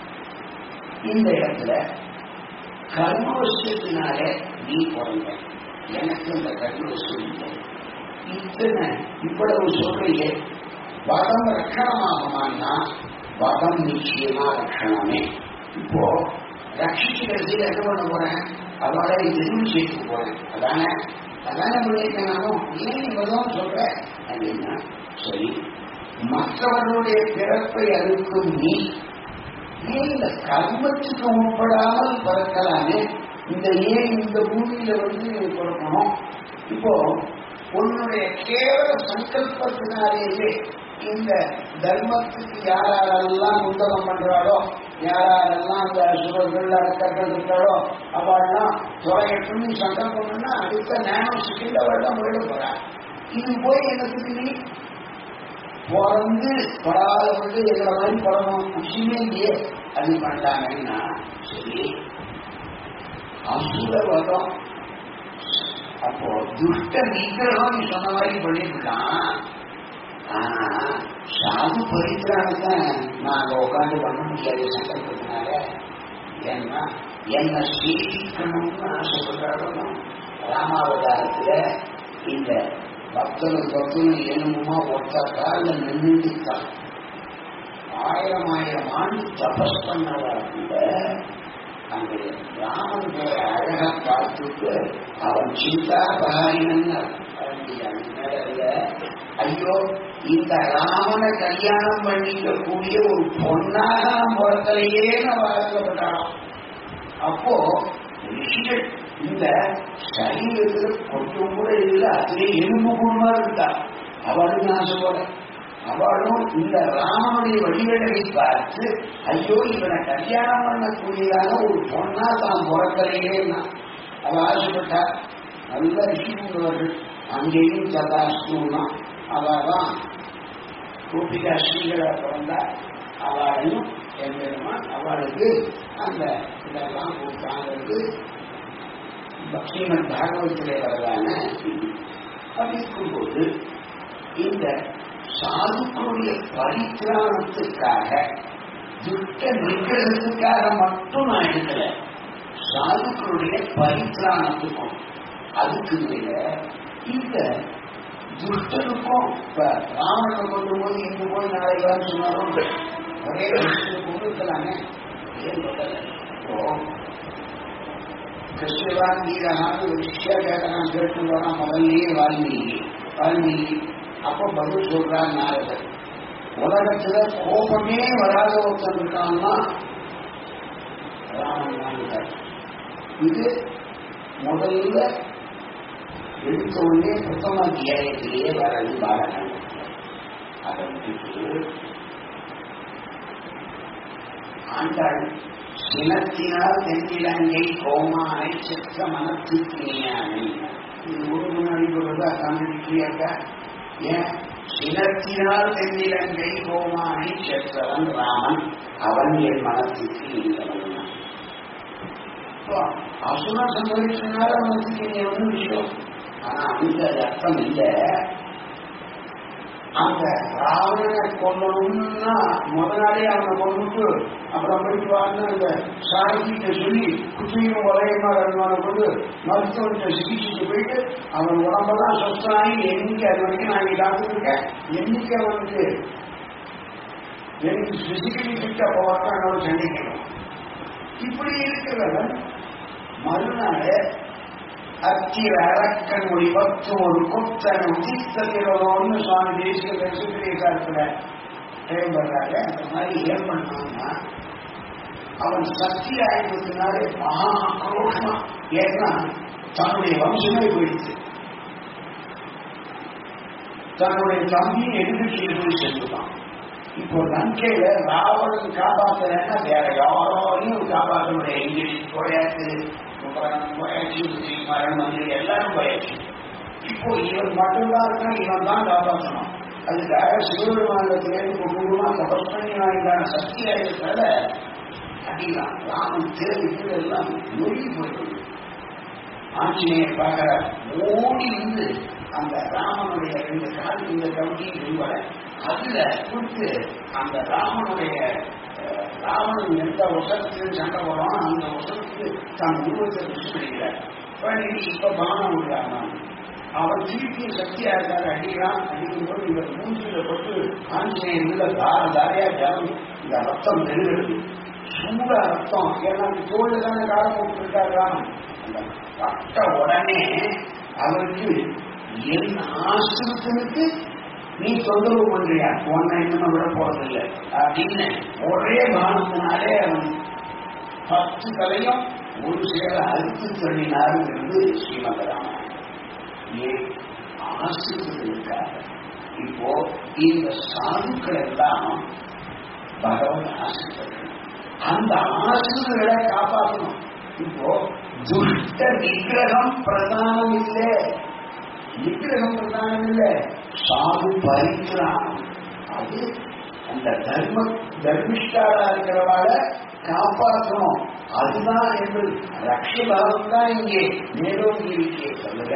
இந்த இடத்துல கர்மவசியத்தினாலே நீ பிறந்த எனக்கு இந்த கர்மவசியம் இல்லை இத்தனை இவ்வளவு சொல்றீங்க வதம் ரட்சணமாகுமான்னா வதம் நிச்சயமா ரட்சணமே இப்போ ரட்சிக்கிறது என்ன பண்ண போறேன் அதோட எதுவும் சேர்த்து போறேன் அதானே அதானே பண்ணியிருக்கேன் ஏன் இவ்வளவு சொல்றேன் அப்படின்னா சரி மற்றவர்களுடைய பிறப்பை அறுக்கும் நீ ஏன் இந்த கர்மத்துக்கு உட்படாமல் பிறக்கலாமே இந்த ஏன் இந்த பூமியில வந்து பிறக்கணும் இப்போ உன்னுடைய கேவல சங்கல்பத்தினாலேயே இந்த தர்மத்துக்கு யாரெல்லாம் உத்தகம் பண்றாளோ யாரெல்லாம் அந்த சுவர்கள் அரக்கர்கள் இருக்காளோ அவள்லாம் தொலையட்டும்னு சங்கல்பம் பண்ணா அடுத்த நேனோ செகண்ட் அவள் தான் முறையிட போறா இது போய் எனக்கு நீ பிறந்து படாதவர்கள் எங்களை மாதிரி படணும் விஷயமே இல்லையே அது பண்ணிட்டாங்கன்னா சரி அசுரவதம் அப்போ துஷ்ட நிகிரகம் நீ சொன்ன மாதிரி பண்ணிருக்கலாம் ஆனா சாது பரித்திரானத்தை நான் அங்க உட்காந்து பண்ண முடியாது சங்கல்பத்தினால ஏன்னா என்ன சீக்கிக்கணும்னு ஆசைப்படுறாலும் ராமாவதாரத்துல இந்த பக்தனும் பக்தனும் என்னமுமா ஒத்த காலில் நின்றுட்டான் ஆயிரம் ஆயிரம் ஆண்டு தபஸ் பண்ணவா கூட அந்த ராமன் அழகா பார்த்துட்டு அவன் சிந்தா பகாரினன் ஐயோ இந்த ராமனை கல்யாணம் பண்ணிக்க கூடிய ஒரு பொண்ணாக நான் பிறக்கலையே நான் வளர்க்கப்பட்டாலும் அப்போ ரிஷிகள் இந்த சரீரத்துல கொஞ்சம் கூட இல்லை அதுவே எலும்பு கூடமா இருக்கா அவளும் நான் சொல்றேன் அவளும் இந்த ராமனுடைய வழிகளை பார்த்து ஐயோ இவனை கல்யாணம் பண்ணக்கூடியதான ஒரு பொண்ணா தான் பிறக்கலையேன்னா அவ ஆசைப்பட்டா நல்ல ரிஷிமுள்ளவர்கள் அங்கேயும் சதாஸ்துனா அவதான் கோபிகா ஸ்ரீகளா பிறந்தா அவளையும் எம்பெருமான் அவளுக்கு அந்த இதெல்லாம் கொடுத்தாங்கிறது ஸ்ரீமத் பாகவத்திலே வரதான அப்படி இருக்கும்போது இந்த சாதுக்களுடைய பரித்திராணத்துக்காக துட்ட நிகழ்றதுக்காக மட்டும் நான் எடுக்கல சாதுக்களுடைய பரித்திராணத்துக்கும் அதுக்கு மேல இந்த துஷ்டனுக்கும் இப்ப ராவணனை கொண்டு போய் இங்கு போய் நாளைக்கு சொன்னாலும் ஒரே விஷயத்தை கொண்டு இருக்கலாமே ஏன் சொல்லல இப்போ கிருஷ்ணவான் வீரகான்னு ஒரு விஷயா கேட்கறான் கேட்டு வரான் முதல்லயே வால்மீகி வால்மீகி அப்போ பதில் சொல்றான் நாரதர் உலகத்துல கோபமே வராத ஒருத்தன் இருக்கான்னா ராமன் தான் இது முதல்ல எடுத்த உடனே பிரதம அத்தியாயத்திலேயே வரது பாலகன் அதை விட்டுட்டு ஆண்டாள் சினத்தினால் தென்னிலங்கை கோமானை செத்த மனத்துக்கு நீயானை இது ஒரு முன்னாடி சொல்றது அதான் கிளியாக்கா ஏன் சினத்தினால் தென்னிலங்கை கோமானை சென்றவன் ராமன் அவன் என் மனத்துக்கு இல்லவன் அசுர சம்பவிச்சனால மனத்துக்கு நீ ஒன்றும் விஷயம் ஆனா அந்த அர்த்தம் இல்லை அந்த ராவணனை கொல்லணும்னா முத நாளே அவனை கொண்டுட்டு அப்புறம் போயிட்டு வாங்க அந்த சாரதிகிட்ட சொல்லி குற்றியும் உலகமா வருமான கொண்டு மருத்துவத்தை சிகிச்சைக்கு போயிட்டு அவன் உடம்பெல்லாம் சொத்தாகி என்னைக்கு அது வரைக்கும் நான் இங்கே இருக்கேன் என்னைக்கு அவனுக்கு எனக்கு பிசிக்கலி ஃபிட்டா போவாங்க அவன் சந்திக்கணும் இப்படி இருக்கிறவன் மறுநாள் அத்திர அரக்கன் மொழி பத்து ஒரு கொத்தன் உதித்தகிறோம்னு சுவாமி தேசிய தரிசனத்துல செயல்படுறாங்க அந்த மாதிரி ஏன் பண்ணான்னா அவன் சக்தி ஆயிடுறதுனாலே மகா ஆக்ரோஷமா ஏன்னா தன்னுடைய வம்சமே போயிடுச்சு தன்னுடைய தம்பியை எதிர்கட்சியில் போய் சென்றுதான் இப்போ லங்கையில ராவணன் காப்பாத்தலைன்னா வேற யாரையும் காப்பாற்ற முடியாது இங்கிலீஷ் போயாச்சு போயாச்சு மரணம் வந்து எல்லாரும் போயாச்சு இப்போ இவன் மட்டும்தான் இருக்கான் இவன் தான் காப்பாற்றணும் அதுக்காக சிவபெருமானத்திலேருந்து குடும்பமா தபஸ் பண்ணி வாங்கிட்டான சக்தி ஆயிரத்தால அடிதான் ராமன் தேர்வு எல்லாம் மொழி போயிடுது ஆஞ்சநேயர் பார்க்கிற ஓடி வந்து அந்த ராமனுடைய ரெண்டு கால் இந்த கவிதையும் விரும்பல அதுல கொடுத்து அந்த ராமனுடைய ராவணன் எந்த வசத்துக்கு சண்டை போடுறான் அந்த வசத்துக்கு தான் உருவத்தை புஷ்பிக்கிறார் பண்ணிட்டு இப்ப பானம் விடுறான் அவன் திருப்பி சக்தியா இருக்காரு அடிக்கிறான் அடிக்கும்போது இவர் மூஞ்சில பட்டு ஆஞ்சநேயர் உள்ள தார தாரையா ஜலம் இந்த ரத்தம் நெருங்கிறது சூட ரத்தம் ஏன்னா தோல் தானே காலம் போட்டுருக்காரு ராமன் அந்த பட்ட உடனே அவருக்கு என் ஆசிரியத்திற்கு நீ தொந்தரவு பண்றியா உன்னை இன்னும் விட போறதில்லை அப்படின்னு ஒரே பானத்தினாலே அவன் பத்து தலையும் ஒரு சேர அறுத்து தள்ளினாருங்கிறது ஸ்ரீமந்தராமன் ஏன் ஆசிரியர்களுக்காக இப்போ இந்த சாதுக்கள் எல்லாம் பகவத் ஆசிரியர்கள் அந்த ஆசிரியர்களை காப்பாற்றணும் இப்போ துஷ்ட நிகிரகம் பிரதானம் இல்லை நிகிரகம் பிரதானம் இல்லை சாது பரித்ராணம் அது அந்த தர்ம தர்மிஷ்டாரா இருக்கிறவாட காப்பாற்றணும் அதுதான் என்று ரக்ஷபாவம் தான் இங்கே மேலோங்கி இருக்கே தவிர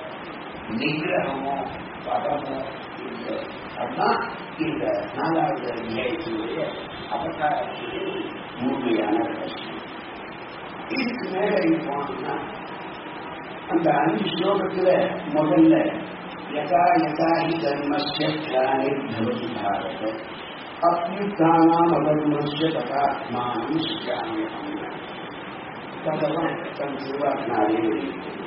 நிகிரகமோ பதமோ இல்லை அதுதான் இந்த நாலாவது அத்தியாயத்தினுடைய அவதாரத்திலே முழுமையான ரகசியம் இதுக்கு மேல போனோம்னா அந்த அஞ்சு ஸ்லோகத்துல முதல்ல யதா யதா ஹி தர்மஸ்ய கிளானிர்பவதி பாரத அப்யுத்தானாம் அதர்மஸ்ய ததாத்மானம் சுஜாமியம் பகவான் தன் திருவாக்கினாலே வெளியிட்டது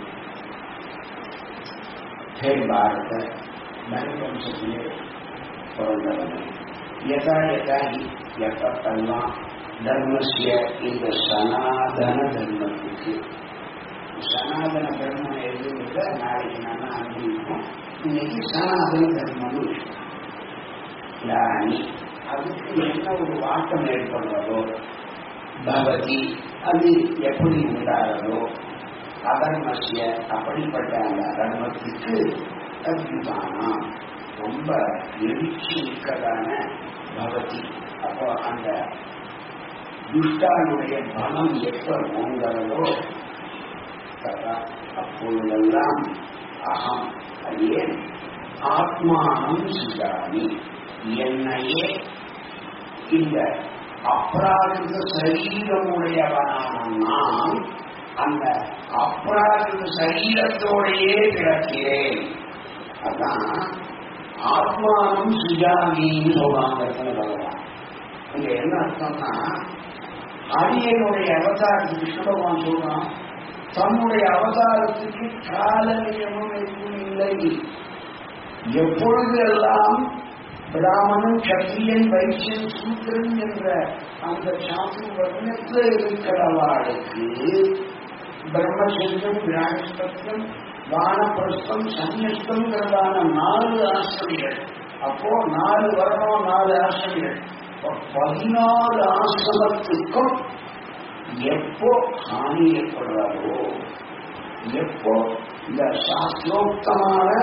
ஹே பாரத மனுவம்சத்திலே பிறந்தவன் யதா யதா ஹி எப்பெல்லாம் தர்மஸ்ய இந்த சனாதன தர்மத்துக்கு சனாதன தர்மம் எதுங்கிறத நாளைக்கு நம்ம அனுபவிப்போம் இன்னைக்கு சனாதன தர்மம்னு யானி அதுக்கு என்ன ஒரு வாட்டம் ஏற்படுறதோ பகவதி அது எப்படி உண்டாகிறதோ அதர்மசிய அப்படிப்பட்ட அந்த அதர்மத்துக்கு அத்யுதானா ரொம்ப எழுச்சி மிக்கதான பகவதி அப்போ அந்த துஷ்டானுடைய பலம் எப்ப ஓங்கிறதோ ததா அப்பொழுதெல்லாம் அகம் அடியேன் ஆத்மானம் சுஜாமி என்னையே இந்த அப்ராகிருத சரீரமுடையவனான நான் அந்த அப்ராகிருத சரீரத்தோடையே கிடக்கிறேன் அதான் ஆத்மானம் சுஜாமின்னு சொல்றாங்க பகவான் இங்க என்ன அர்த்தம்னா அரியனுடைய அவதாரத்துக்கு கிருஷ்ண பகவான் சொல்றான் தன்னுடைய அவதாரத்துக்கு கால நியமம் எதுவும் இல்லை எப்பொழுது எல்லாம் பிராமணன் கத்திரியன் வைசியன் சூத்திரன் என்ற அந்த சாத்து வர்ணத்தில் இருக்கிறவாளுக்கு பிரம்மச்சரியம் விராகஸ்பத்தியம் வானப்பிரஸ்தம் சன்னியஸ்தம்ங்கிறதான நாலு ஆசிரியர்கள் அப்போ நாலு வருடம் நாலு ஆசிரியர்கள் பதினாலு ஆசிரமத்துக்கும் எப்போ ஹானி ஏற்படுறாரோ எப்போ இந்த சாஸ்திரோக்தமான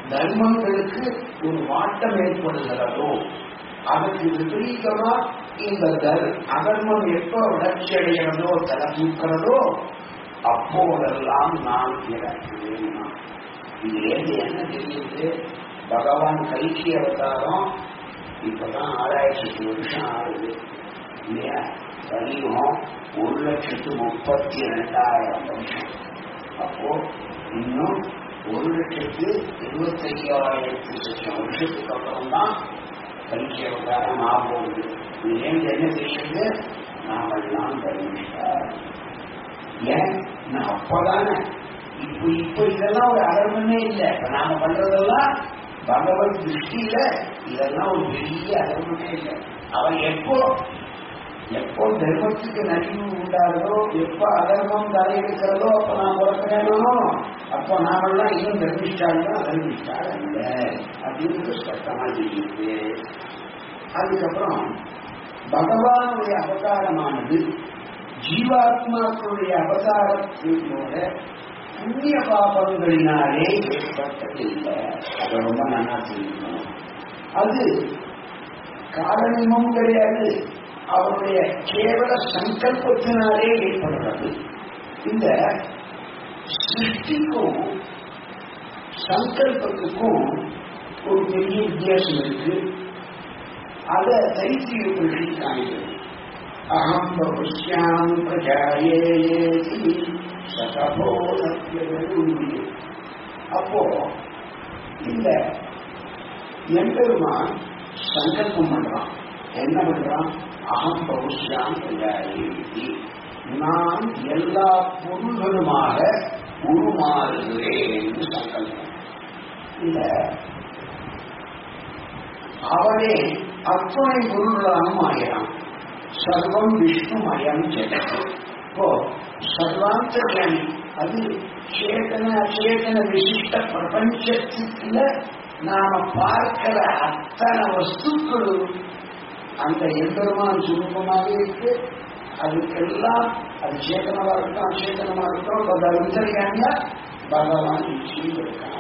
தர்மங்களுக்கு ஒரு வாட்டம் ஏற்படுகிறதோ அதற்கு விபரீதமா இந்த தர் அதர்மம் எப்போ வளர்ச்சி அடைகிறதோ தலை தூக்கிறதோ அப்போதெல்லாம் நான் இறக்குவேன் இதுலேருந்து என்ன தெரியுது பகவான் கல்கி அவதாரம் இப்பதான் ஆறாயிரத்தி வருஷம் ஆகுது இல்லையா கலியுகம் ஒரு லட்சத்து முப்பத்தி ரெண்டாயிரம் வருஷம் அப்போ இன்னும் ஒரு லட்சத்து இருபத்தையாயிரத்தி லட்சம் வருஷத்துக்கு அப்புறம் தான் கல்கி அவதாரம் ஆகுது இதுலேருந்து என்ன தெரியுது நாமெல்லாம் தர்மிஷ்டார் ஏன் நான் அப்பதானே இப்போ இப்போ இதெல்லாம் ஒரு அகர்மமே இல்லை இப்ப நாம பண்றதெல்லாம் பகவத் திருஷ்டியில இதெல்லாம் ஒரு பெரிய அகர்மமே இல்லை அவன் எப்போ எப்போ தர்மத்துக்கு நலிவு உண்டாதோ எப்போ அதர்மம் தலையெடுக்கிறதோ அப்ப நான் பிறக்கிறேனோ அப்போ நாமெல்லாம் இன்னும் தர்மிஷ்டால் தான் தர்மிஷ்டால் அல்ல அப்படின்னு ஸ்பஷ்டமா தெரியுது அதுக்கப்புறம் பகவானுடைய அவதாரமானது ஜீவாத்மாக்களுடைய அவதாரத்தினோட புண்ணிய பாபங்களினாலே ஏற்பட்டதில்லை அதை ரொம்ப நல்லா தெரிஞ்சுக்கணும் அது காரணமும் கிடையாது அவருடைய கேவல சங்கல்பத்தினாலே ஏற்படுறது இந்த சிருஷ்டிக்கும் சங்கல்பத்துக்கும் ஒரு பெரிய வித்தியாசம் இருக்கு அதை தைத்திய புருஷி காணிக்கிறது அகம் பகுஷ்யாம் பிரஜாயேதி சதபோ சத்தியம் அப்போ இந்த எம்பெருமான் சங்கல்பம் பண்றான் என்ன பண்றான் அகம் பகுஷ்யாம் பிரஜாயேதி நான் எல்லா பொருள்களுமாக உருமாறுகிறேன் சங்கல்பம் இந்த அவனே அத்துணை பொருள்களாகவும் ஆகிறான் சர்வம் விஷ்ணுமயம் ஜெகத் இப்போ சர்வாந்த ஞானி அது சேதன அச்சேதன விசிஷ்ட பிரபஞ்சத்துக்குள்ள நாம பார்க்கிற அத்தனை வஸ்துக்களும் அந்த எம்பெருமான் சுரூபமாக இருக்கு அதுக்கெல்லாம் அது சேதனமா இருக்கட்டும் அச்சேதனமா இருக்கட்டும் அது அந்தரியாமியா பகவான் நிச்சயம் இருக்கான்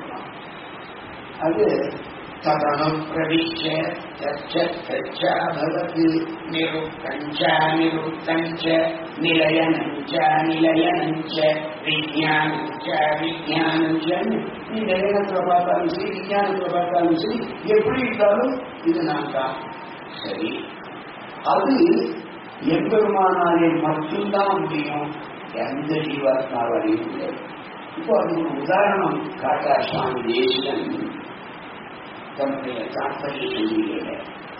அது तदनुप्रविश्य तच्चभवति निरुक्तञ्च निरुक्तञ्च निलयनञ्च निलयनञ्च विज्ञानञ्च विज्ञानञ्च நிலையத்துல பார்த்தாலும் சரி விஞ்ஞானத்துல பார்த்தாலும் சரி எப்படி இருந்தாலும் இது நான் தான் சரி அது எம்பெருமானாலே மட்டும்தான் முடியும் எந்த ஜீவாத்மாவாலையும் இல்லை இப்போ அது ஒரு உதாரணம் காட்டா சுவாமி தேசிகன் தன்னுடைய தாற்பரிய சொல்லியில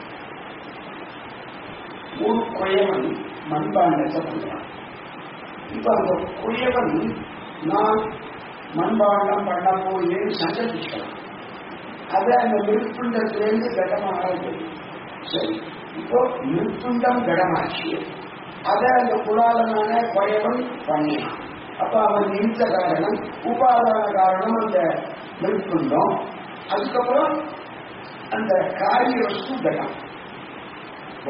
ஒரு குயவன் மண்பாண்டத்தை பண்றான் இப்ப அந்த குயவன் நான் மண்பாண்டம் பண்ண போயின்னு சங்கல்பிக்கலாம் அது அந்த மிருத்துண்டத்திலிருந்து கடமாக சரி இப்போ மிருத்துண்டம் கடமாச்சு அதை அந்த குலாலனான குயவன் பண்ணினான் அப்ப அவன் நிமித்த காரணம் உபாதான காரணம் அந்த மிருத்துண்டம் அதுக்கப்புறம் அந்த காரிய வஸ்து கடம் இப்போ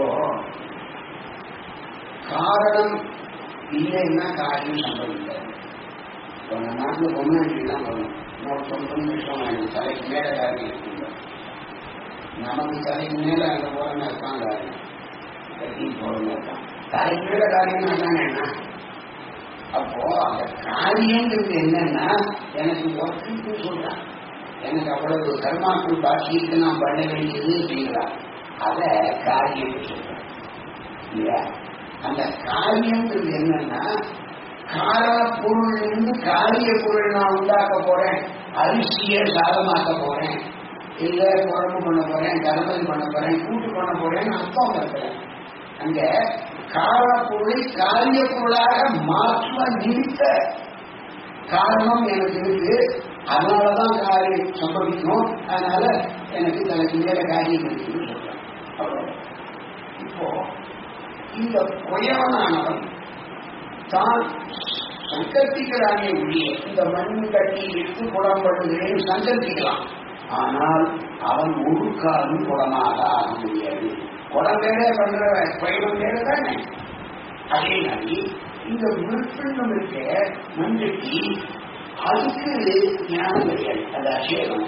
காரணம் இல்லைன்னா காரியம் சம்பவிக்காது இப்போ நம்ம நாட்டில் பொம்னாட்டிலாம் வரும் இன்னொரு தொண்ணூறு நிமிஷம் எனக்கு தலைக்கு மேல காரியம் இருக்குங்க நமக்கு தலைக்கு மேல அங்க போறமே இருக்கான் காரியம் கட்டி போறமே இருக்கான் தலைக்கு மேல காரியம்னா தானே என்ன அப்போ அந்த காரியங்கிறது என்னன்னா எனக்கு ஒர்க்குன்னு சொல்றான் எனக்கு அவ்வளவு கர்மாக்கள் பாக்கி இருக்கு நான் பண்ண வேண்டியது அப்படிங்கிறா அத காரியம் சொல்றேன் இல்லையா அந்த காரியம்ன்றது என்னன்னா காரண பொருள் இருந்து காரிய பொருள் நான் உண்டாக்க போறேன் அரிசியை சாதமாக்க போறேன் இல்ல குழம்பு பண்ண போறேன் கருமல் பண்ண போறேன் கூட்டு பண்ண போறேன்னு அர்த்தம் இருக்கிறேன் அங்க காரண பொருளை காரிய பொருளாக மாற்ற நிறுத்த காரணம் எனக்கு இருக்கு அதனாலதான் காரியம் சம்பவிக்கும் அதனால எனக்கு தனக்கு மேல காரியம் இருக்குன்னு சொல்றேன் அவ்வளவு. இப்போ இந்த குயவனானவன் தான் சங்கல்பிக்கிறானே ஒழிய இந்த மண் கட்டி எடுத்து குடம் பண்ணுகிறேன் சங்கல்பிக்கலாம் ஆனால் அவன் ஒரு காலம் குடமாக ஆக முடியாது குடம் வேற பண்ற குயவன் வேற தானே அதே மாதிரி இந்த மிருப்பிண்டம் இருக்க மண்கட்டி அதுக்கு ஞானம் கிடையாது அது அசேகம்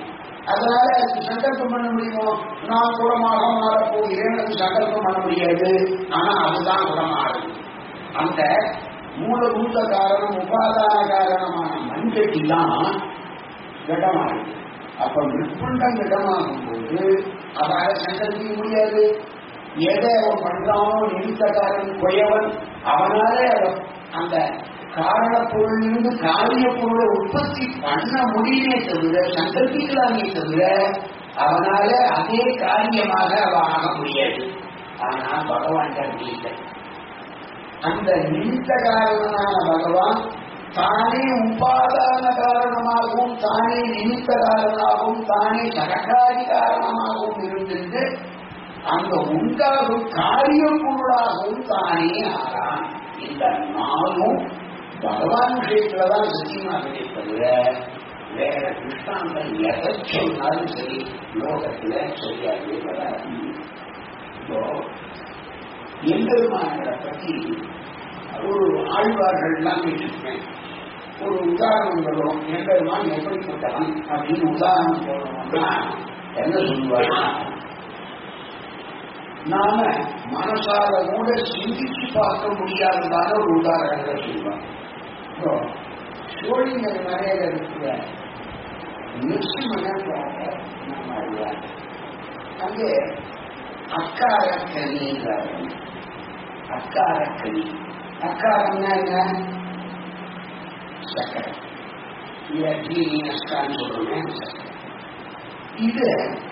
அதனால அதுக்கு சங்கல்பம் பண்ண முடியுமோ நான் குணமாக மாறப் போகிறேன் அது சங்கல்பம் பண்ண முடியாது ஆனா அதுதான் குணமாகுது அந்த மூலபூத காரணம் உபாதான காரணமான மண்கட்டி தான் கடமாகுது அப்ப மிற்பண்டம் இடமாகும் போது அவரை சங்கல்பிக்க முடியாது எதை அவன் பண்றானோ நிமித்தக்காரன் குயவன் அவனாலே அவன் அந்த காரண பொருளிலிருந்து காரிய பொருளை உற்பத்தி பண்ண முடியுமே தவிர சங்கல்பிக்கலாமே தவிர அவனால அதே காரியமாக அவ ஆக முடியாது ஆனா பகவான் இல்லை அந்த நிமித்த காரணமான பகவான் தானே உபாதான காரணமாகவும் தானே நிமித்த காரணமாகவும் தானே சககாரி காரணமாகவும் இருந்திருந்து அந்த உண்டாகும் காரிய பொருளாகவும் தானே ஆறான் இந்த நாளும் பகவான் விஷயத்துலதான் சத்தியமாகவே தவிர வேற கிருஷ்ணாந்தம் எதை சொன்னாலும் சரி லோகத்துல சரியாகவே வராது இப்போ எம்பெருமான்களை பற்றி ஒரு ஆழ்வார்கள்லாம் பேசிருக்கேன் ஒரு உதாரணம் சொல்லுவோம் எம்பெருமான் எப்படிப்பட்டவன் அப்படின்னு உதாரணம் சொல்லணும்னா என்ன சொல்லுவாருன்னா நாம மனசால கூட சிந்திச்சு பார்க்க முடியாததான ஒரு உதாரணங்களை சொல்லுவாங்க இப்போ சோழிங்கர் மலையில இருக்கிற நிச்சயமாக நம்ம அறிவார் அங்கே அக்காரக்கனிங்கிறார் அக்காரக்கனி அக்காரம்னா என்ன சக்கரை ஜீனியஸ்கான்னு சொல்றோமே சக்கரை இது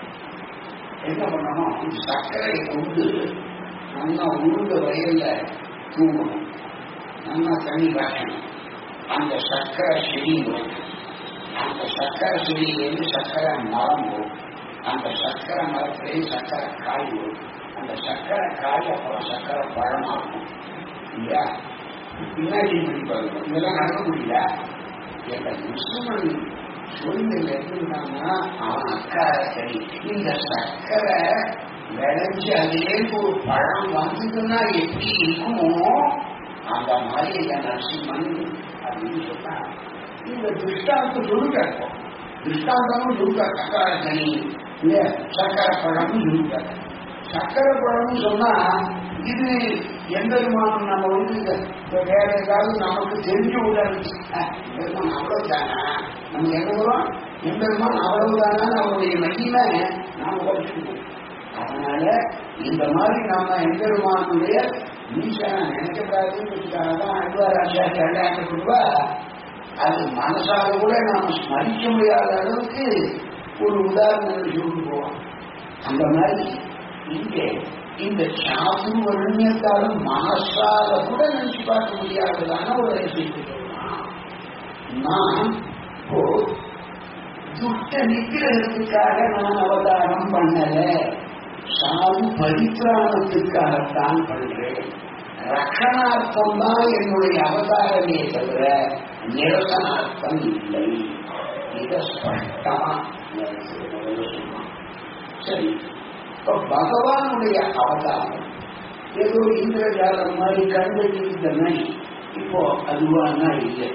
என்ன பண்ணணும் இந்த சர்க்கரையை கொண்டு நல்லா உருண்ட வயல்ல தூங்கணும் நல்லா தண்ணி காட்டணும் அந்த சர்க்கரை செடி முளைக்கும் அந்த சர்க்கரை செடியிலேருந்து சர்க்கரை மரம் வரும் அந்த சர்க்கரை மரத்திலேருந்து சர்க்கரை காய் வரும் அந்த சர்க்கரை காய் அப்புறம் சர்க்கரை பழமாகும் இல்லையா பின்னாடி பண்ணி பாருங்க இதெல்லாம் நடக்க முடியல எங்க முஸ்லிமன் சூழ்நிலை இருந்தாங்கன்னா அவன் அக்கார சரி இந்த சர்க்கரை விளைஞ்சு அதுலேருந்து ஒரு பழம் வந்ததுன்னா எப்படி இருக்குமோ அந்த மாதிரி எங்க நரசிம்மன் அப்படின்னு சொன்னா இந்த திருஷ்டாந்தம் சொல்லுங்க திருஷ்டாந்தமும் சொல்லுங்க சக்கரை கனி இல்ல சக்கரை பழம்னு சொல்லுங்க சக்கரை பழம்னு சொன்னா இது எந்த விமானம் நம்ம வந்து இந்த இப்ப வேற ஏதாவது நமக்கு தெரிஞ்சு உடனே பெருமான் அவ்வளவுதானா நம்ம என்ன வரும் எந்த விமானம் அவ்வளவுதானா அவருடைய மகிமை நாம குறைச்சிக்கணும் அதனால இந்த மாதிரி நாம எந்த விமானுடைய ஈசனை நினைக்கக்கூடாதுன்றதுக்காக தான் அழ்வார் ஆச்சாரிய அடையாளப்படுவா அது மனசால கூட நாம ஸ்மரிக்க முடியாத அளவுக்கு ஒரு உதாரணங்கள் சொல்லிட்டு போவோம் அந்த மாதிரி இங்கே இந்த சாது வருணியத்தாலும் மனசால கூட நினைச்சு பார்க்க முடியாததான ஒரு விஷயத்தை சொல்லலாம் நான் இப்போ துட்ட நிக்கிறதுக்காக நான் அவதாரம் பண்ணல சாது பரித்ராணத்துக்காகத்தான் பண்றேன் ரக்கணார்த்தம் தான் என்னுடைய அவதாரமே தவிர நிரசனார்த்தம் இல்லை இத ஸ்பஷ்டமா சொல்லலாம் சரி இப்ப பகவானுடைய அவதாரம் ஏதோ இந்திரஜாலம் மாதிரி கண்கள் நரி இப்போ அதுவானா இல்லை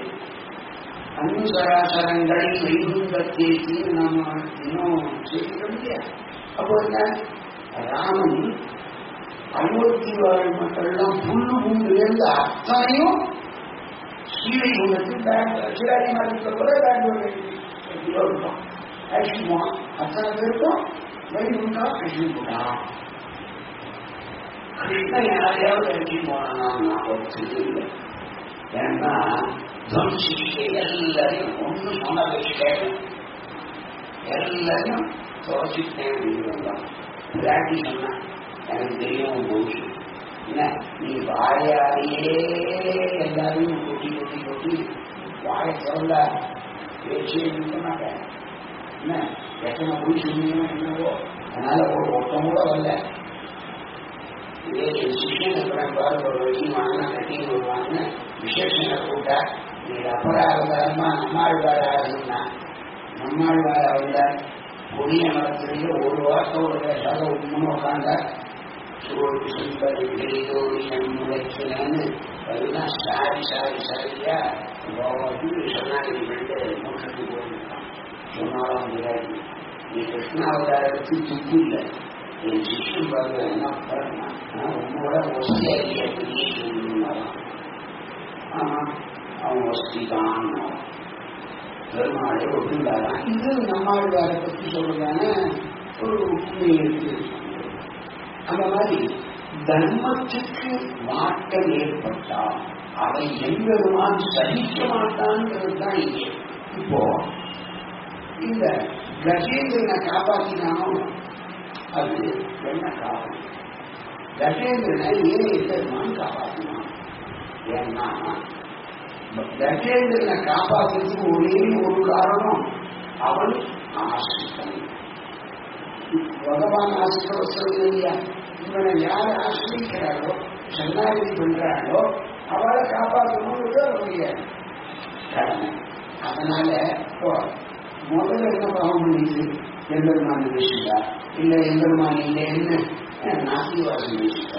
அனுசராசரங்களை வைகுந்தத்தேக்கு நம்ம இன்னும் செய்கிறோம் இல்லையா அப்போ என்ன ராமன் அயோத்தி வாழ் மக்கள்லாம் புல்லு பூண்டுலேருந்து அத்தனையும் சீரை குணத்து சிராடி மாதிரி கூட பெங்களூர் அழிச்சுமா அத்தனை பேருக்கும் வைகுண்டா அழிச்சுடா கிருஷ்ணன் யாரையாவது அழிச்சு போனா நான் ஒத்துக்கல ஏன்னா துவம்சிக்க எல்லாரையும் ஒன்று சொன்னதை கேட்கணும் எல்லாரையும் துவச்சிட்டேன் அப்படின்னு விளையாட்டி சொன்னான் எனக்கு தெரியும் போச்சு என்ன நீ வாயாலேயே எல்லாரையும் கொட்டி கொட்டி கொட்டி வாய சொல்ல பேச்சே இருக்க மாட்டேன் என்ன எத்தனை போய் சொன்னீங்கன்னா என்னவோ அதனால ஒரு ஒட்டம் கூட வரல இதே என் சிஷியன் இருக்கிறேன் பாரு ஒரு வழி வாங்கினா கட்டி வருவாங்க விசேஷனை கூட்டா நீ அபராதமா நம்மாழ்வாரா நம்மாழ்வாரா வந்தார் புதிய மரத்திலேயே ஒரு வாரத்தோட பேசாத உண்மை உட்காந்தார் சோறு சுந்தரி கிரிதோரியம் முளைக்கிறேன்னு அதெல்லாம் சாரி சாரி சாரியா சொன்னாங்க ரெண்டு மூட்டத்துக்கு போயிருக்கான் சொன்னாலும் முடியாது நீ கிருஷ்ணாவதாரத்துக்கு துப்பு இல்லை என் சிஷ்யன் பார்த்து என்ன பண்ணா உன்னோட ஒஸ்தியா இல்லையா பெரிய சொல்லுன்னாராம் ஆமா அவன் ஒஸ்தி தான் பெருமாளை ஒட்டுங்காரான் இது நம்மாழ்வாரை பற்றி சொல்றதான ஒரு உண்மை இருக்கு அந்த மாதிரி தர்மத்துக்கு மாற்றம் ஏற்பட்டால் அதை எங்கெருமான் சகிக்க மாட்டான்ங்கிறது தான் இங்கே இப்போ இந்த கஜேந்திரனை காப்பாற்றினானோ அது என்ன காரணம் கஜேந்திரனை ஏன் எம்பெருமான் காப்பாற்றினான் ஏன்னா கஜேந்திரனை காப்பாற்றுறதுக்கு ஒரே ஒரு காரணம் அவன் ஆசிரித்தன் பகவான் ஆசிரியர் இல்லையா இவனை யார் ஆசிரிக்கிறாரோ சன்னாதி பண்றாளோ அவளை காப்பாற்றணும்ன்றது அவருடைய கடமை அதனால இப்போ முதல்ல என்ன பாவம் பண்ணிச்சு எம்பெருமான் பேசிட்டா இல்ல எம்பெருமான் இல்லைன்னு நாசிவாசம் பேசிட்டா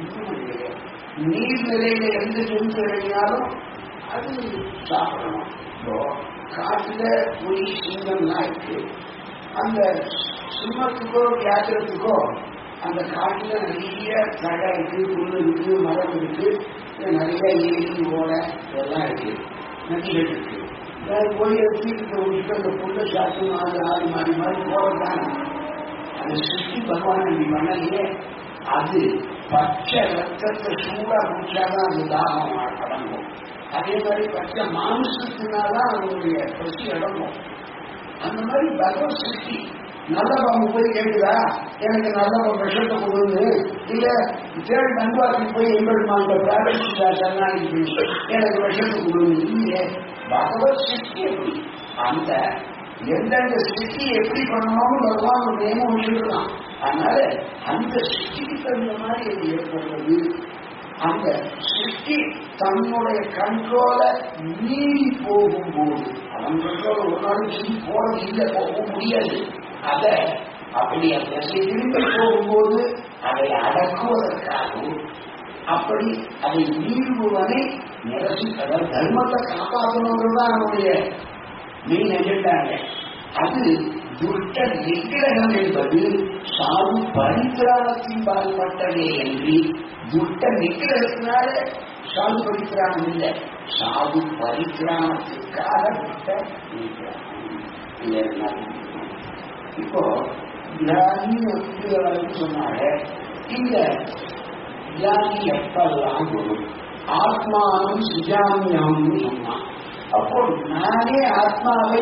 நீர்நிலையில எந்த ஜந்து இறங்கினாலும் அது சாப்பிடணும் இப்போ காட்டுல புலி சிங்கம்லாம் இருக்கு அந்த சிம்மத்துக்கோ வியாத்திரத்துக்கோ அந்த காட்டுல நிறைய தடை இருக்கு புல்லு இருக்கு மரம் இருக்கு நிறைய ஏரி ஓடை இதெல்லாம் இருக்கு நதிகள் இருக்கு போய் எடுத்துட்டு விட்டு அந்த புல்லை சாப்பிட்டு நாலு ஆறு மாறி மாறி போறதான அந்த சுற்றி பகவான் இப்படி பண்ணலையே அது பச்சை ரத்தத்தை சூடா குடிச்சாதான் அந்த தாகம் அடங்கும் அதே மாதிரி பச்சை மாமிசத்தினாதான் அதனுடைய பசி அடங்கும் அந்த மாதிரி பகவத் சக்தி நல்ல பாம்பு போய் கேட்குதா எனக்கு நல்ல விஷத்தை கொடுங்க இல்ல தேடி நண்பாக்கு போய் எம்பெருமான் பிரார்த்திச்சா சரணாகி எனக்கு விஷத்தை கொடுங்க இல்லையே பகவத் சக்தி எப்படி அந்த எந்தெந்த சிருஷ்டி எப்படி பண்ணணும்னு பகவான் ஒரு நியமம் வச்சிருக்கலாம் அதனால அந்த சிருஷ்டிக்கு தகுந்த மாதிரி அது ஏற்படுறது அந்த சிருஷ்டி தன்னுடைய கண்ட்ரோல மீறி போகும்போது அவன் கண்ட்ரோல ஒரு நாள் மீறி போறது இல்லை போக முடியாது அத அப்படி அந்த திரும்ப போகும்போது அதை அடக்குவதற்காகவும் அப்படி அதை மீறுவதை நிரசி அதாவது தர்மத்தை காப்பாற்றணுங்கிறது அவனுடைய மெயின் எஜெண்டாங்க அது துஷ்ட நிகிரகம் என்பது சாது பரித்திராணத்தின் பால்பட்டதே என்று துஷ்ட நிகிரகத்தினால சாது பரித்திராணம் இல்லை சாது பரித்திராணத்திற்காக துஷ்ட நிகிரகம் இப்போ வியாதி எப்படி சொன்னாங்க இந்த வியாதி எப்பெல்லாம் வரும் ஆத்மானம் சிஜாமியாம்னு சொன்னான் அப்போ நானே ஆத்மாவை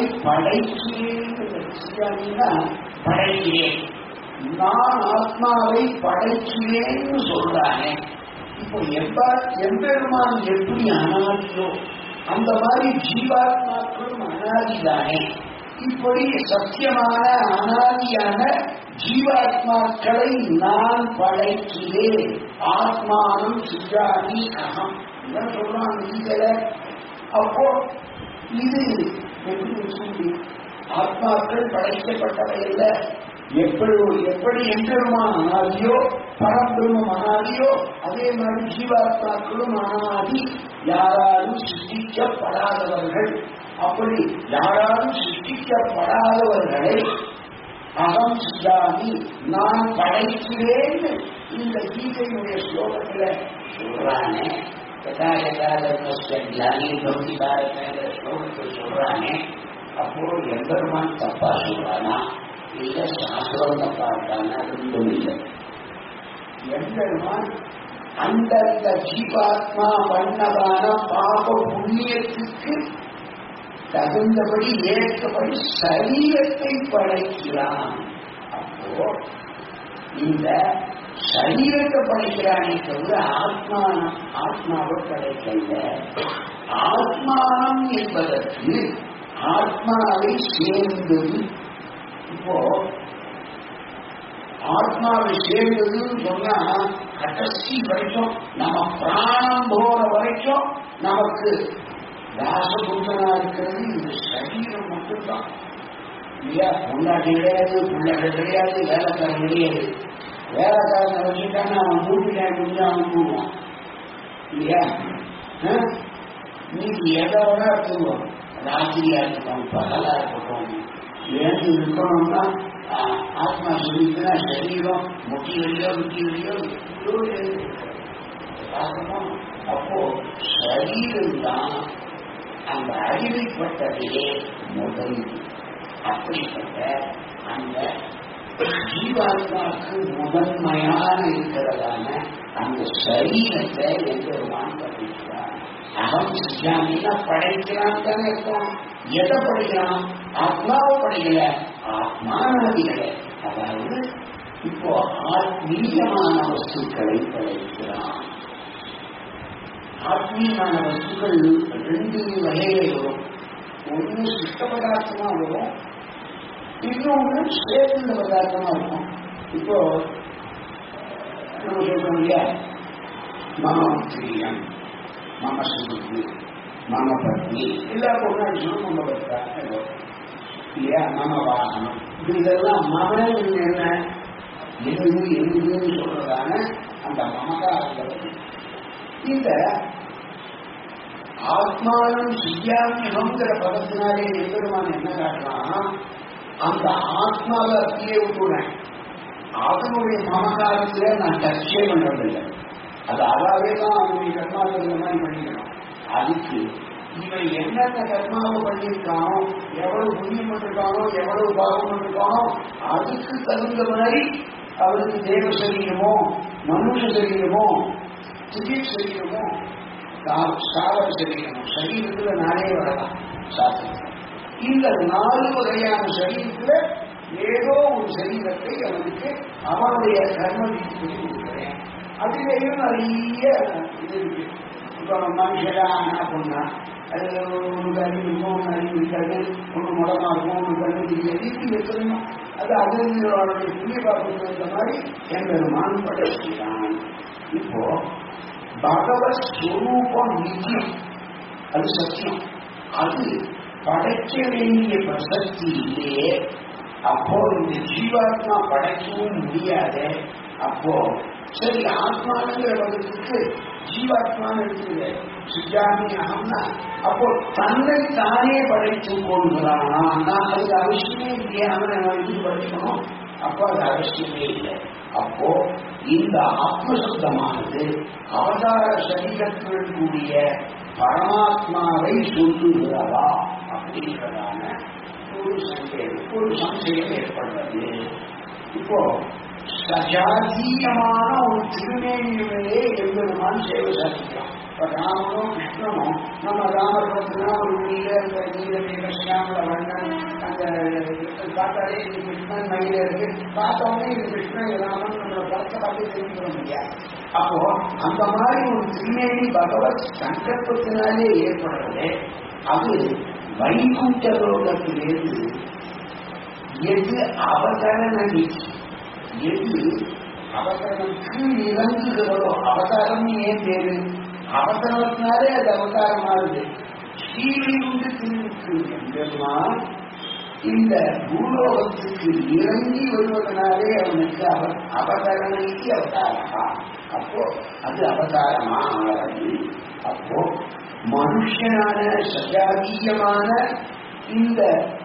படைக்கிறேன் படைக்கிறேன் நான் ஆத்மாவை படைக்கிறேன்னு சொல்றானே இப்போ எப்ப எம்பெருமான் எப்படி அனாதியோ அந்த மாதிரி ஜீவாத்மாக்களும் அனாதிதானே இப்படி சத்தியமான அனாதியான ஜீவாத்மாக்களை நான் படைக்கிறேன் ஆத்மானம் சுஜாதி அகம் என்ன சொல்றான் கீதையில அப்போ இது எப்படி சொல்லி ஆத்மாக்கள் படைக்கப்பட்டவை அல்ல எப்படி எப்படி எம்பெருமான் அனாதியோ பரம்பெருமம் அனாதியோ அதே மாதிரி ஜீவாத்மாக்களும் அனாதி யாராலும் சிருஷ்டிக்கப்படாதவர்கள் அப்படி யாராலும் சிருஷ்டிக்கப்படாதவர்களை அகம் சுஜாமி நான் படைக்கிறேன் இந்த கீதையுடைய ஸ்லோகத்துல சொல்றானே யதா யதா தர்மஸ்யானி பக்தி பாரத ஸ்லோகத்தை சொல்றானே அப்போ எம்பெருமான் தப்பா சொல்றானா இல்ல சாஸ்திரம் தப்பா இருக்கானா ரெண்டும் இல்லை எம்பெருமான் அந்தந்த ஜீவாத்மா பண்ணதான பாப புண்ணியத்துக்கு தகுந்தபடி ஏற்றபடி சரீரத்தை படைக்கிறான் அப்போ இந்த சரீரத்தை படைக்கிறானே தவிர ஆத்மானம் ஆத்மாவை படைக்கல ஆத்மானம் என்பதற்கு ஆத்மாவை சேர்ந்தது இப்போ ஆத்மாவை சேர்ந்ததுன்னு சொன்னா கடைசி வரைக்கும் நம்ம பிராணம் போற வரைக்கும் நமக்கு தாசபுத்தனா இருக்கிறது இந்த சரீரம் மட்டும்தான் இல்லையா பொண்டாட்டி கிடையாது பிள்ளைகள் கிடையாது வேலைக்காரன் கிடையாது வேலைக்காரனை வச்சுட்டாங்க அவன் மூட்டிட்டான் முடிஞ்சு அவன் கூடுவான் இல்லையா நீங்க எதை விட தூங்குவோம் ராத்திரியா இருக்கட்டும் பகலா இருக்கட்டும் ஏன் இருக்கணும்னா ஆஹ், ஆத்மா சொல்லிட்டுனா சரீரம் முட்டி வழியோ முட்டி வழியோ எவ்வளோ இருக்கு. பார்க்கணுமா? அப்போ சரீரம் தான் அந்த அறிவைப்பட்டதையே முதல் அப்படிப்பட்ட அந்த ஜீவாத்மாவுக்கு முதன்மையான இருக்கிறதான அந்த சரீரத்தை எம்பெருமான் படைக்கிறான் அகம் சிஜாமின்னா படைக்கிறான் தானே இருக்கும் எதை படைக்கிறான் ஆத்மாவை படைக்கல ஆத்மானாதிகளை அதாவது இப்போ ஆத்மீயமான வஸ்துக்களை படைக்கிறான் ஆத்மீயமான வஸ்துக்கள் ரெண்டு வகையில வரும் ஒன்று சுத்த பதார்த்தமா வரும் இன்னொன்று சேர்ந்த பதார்த்தமா இருக்கும் இப்போ நம்ம சொல்றோம் இல்லையா மம பிரியம் மம சுகுத்து மம பத்னி எல்லா பொருளும் சொன்னா மம பத்தா ஏதோ. இல்லையா மம வாகனம் இப்படி இதெல்லாம் மகன் என்ன எது எதுன்னு சொல்றதான அந்த மமகாரங்கள் இந்த ஆத்மானம் சித்தியாமியம்ங்கிற பதத்தினாலே எம்பெருமான் என்ன காட்டுறான் அந்த ஆத்மாவை அப்படியே விட்டுறேன் அதனுடைய மமகாரத்துல நான் டச்சே பண்றதில்லை அது அதாவே தான் அவனுடைய கர்மாவை இந்த மாதிரி பண்ணிக்கணும் அதுக்கு இவன் என்னென்ன கர்மாவை பண்ணியிருக்கானோ எவ்வளவு புண்ணியம் பண்ணிருக்கானோ எவ்வளவு பாவம் பண்ணிருக்கானோ அதுக்கு தகுந்த மாதிரி அவருக்கு தேவ சரீரமோ மனுஷ சரீரமோ திடீர் சரீரமோ கா- சாவர சரீரமோ சரீரத்துல நானே வரலாம் சாஸ்திரம் இந்த நாலு வகையான சரீரத்துல ஏதோ ஒரு சரீரத்தை அவனுக்கு அவனுடைய கர்ம விதிப்படி கொடுக்கிறேன் அதிலேயும் நிறைய இது இருக்கு இப்போ மனுஷரா ஆனா பொண்ணா அது ஒன்று அறிவு இருக்கும் ஒன்று அறிவு இருக்காது ஒன்று முடமா இருக்கும் ஒன்று கண்ணு தெரியாது இப்படி இருக்கணும் அது அதனுடைய புள்ளி பார்க்கறது இந்த மாதிரி எம்பெருமான் படைக்கிறான் இப்போ பகவத் ஸ்வரூபம் நித்தியம் அது சத்தியம் அது படைக்க வேண்டிய பிரசக்தி இல்லையே அப்போ இந்த ஜீவாத்மா படைக்கவும் முடியாது அப்போ சரி ஆத்மாங்கிற பதத்துக்கு ஜீவாத்மான்னு இருக்குது சுஜாமி அகம்னா அப்போ தன்னை தானே படைத்துக் கொள்கிறானா நான் அதுக்கு அவசியமே இல்லையா அவனை நான் இது படிக்கணும் அப்போ அது அவசியமே இல்லை அப்போ இந்த ஆத்மசுத்தமானது அவதார சரீரத்துடன் கூடிய பரமாத்மாவை சொல்லுகிறதா அப்படின்றதான ஒரு சந்தேகம் ஒரு சம்சயம் ஏற்படுறது இப்போ சஜாதீயமான ஒரு திருநேரியுமே எம்பெருமான் சேவை சாதிக்கிறான் இப்ப ராமனும் கிருஷ்ணனும் நம்ம ராமபுரத்துனா ஒரு நீல அந்த நீல சியாமல வண்ணன் அந்த பார்த்தாலே இது கிருஷ்ணன் மயில இருக்கு பார்த்தோன்னே இது கிருஷ்ணன் இது ராமன் நம்மளை படத்தை பார்த்து தெரிஞ்சுக்க முடியாது அப்போ அந்த மாதிரி ஒரு திருநேரி பகவத் சங்கல்பத்தினாலே ஏற்படுறது அது வைகுண்ட லோகத்திலிருந்து எது அவதரண நீதி எது அவதரணத்துக்கு இறங்குகிறதோ அவதாரம் ஏன் பேரு அவதாரத்தினாலே அது அவதாரமாகுது ஸ்ரீவைகுண்ட திருவுக்கு என்றுமா இந்த பூலோகத்துக்கு இறங்கி வருவதனாலே அவனுக்கு அவ அவதரணைக்கு அவதாரமா அப்போ அது அவதாரமா ஆகிறது அப்போ மனுஷனான சஜாதீயமான இந்த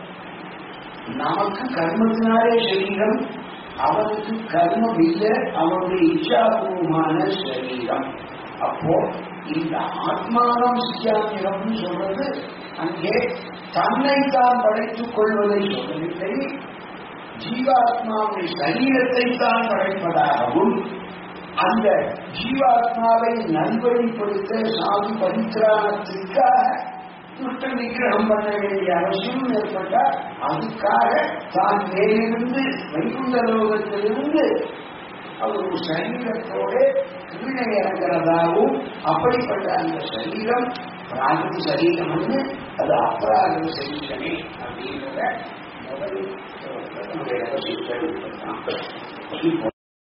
நமக்கு கர்மத்தினாலே சரீரம் அவனுக்கு கர்மம் இல்லை அவனுடைய இச்சாபூர்வமான சரீரம் அப்போ இந்த ஆத்மானம் சியாமியம்னு சொல்றது அங்கே தன்னைத்தான் படைத்துக் கொள்வதை சொல்லவில்லை ஜீவாத்மாவுடைய சரீரத்தை தான் படைப்பதாகவும் அந்த ஜீவாத்மாவை நல்வழிப்படுத்த சாது பரித்திராணத்திற்காக துஷ்ட நிகிரகம் பண்ண வேண்டிய அவசியம் ஏற்பட்டால் அதுக்காக தான் மேலிருந்து வைகுண்ட லோகத்திலிருந்து அவர் ஒரு சரீரத்தோட கீழே இறங்குறதாகவும் அப்படிப்பட்ட அந்த சரீரம் பிராகிருத சரீரம் வந்து அது அப்ராகிருத சரீரமே அப்படின்றத முதல் நம்முடைய ரகசியத்தை வெளிப்படுத்தலாம். இப்போ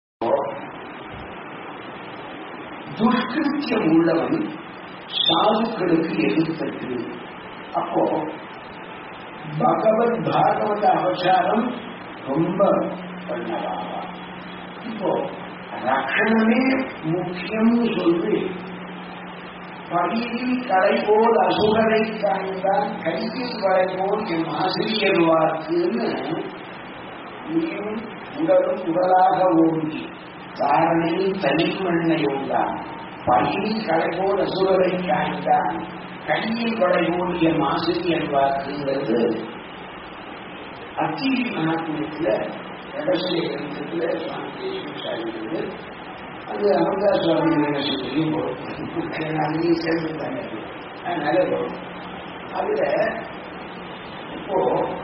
துஷ்கிருத்தியம் உள்ளவன் சாதுக்களுக்கு எதிர்த்தது அப்போ பகவத் பாகவத அவசாரம் ரொம்ப பண்ணவா இப்போ ரக்ஷணமே முக்கியம்னு சொல்லி படியில் கலை போல் அசுரரை காய்ந்தான் கையில் வரை போல் என் ஆசிரியர் வாக்குன்னு நீயும் உடலும் உடலாக ஓங்கி தாரணையில் தனிமண்ணை உண்டான் படியில் கலை போல் அசுரரை காய்ந்தான் கையில் வரை போல் என் ஆசிரியர் வாக்குங்கிறது அத்திரி மகாத்மியத்துல ரகசிய கிரந்தத்துல சுவாமி தேசிய அது அமிர்தா சுவாமி ரகசியத்திலையும் போடும் அங்கேயும் சேர்ந்துட்டாங்க அதனால வரும் அதுல இப்போ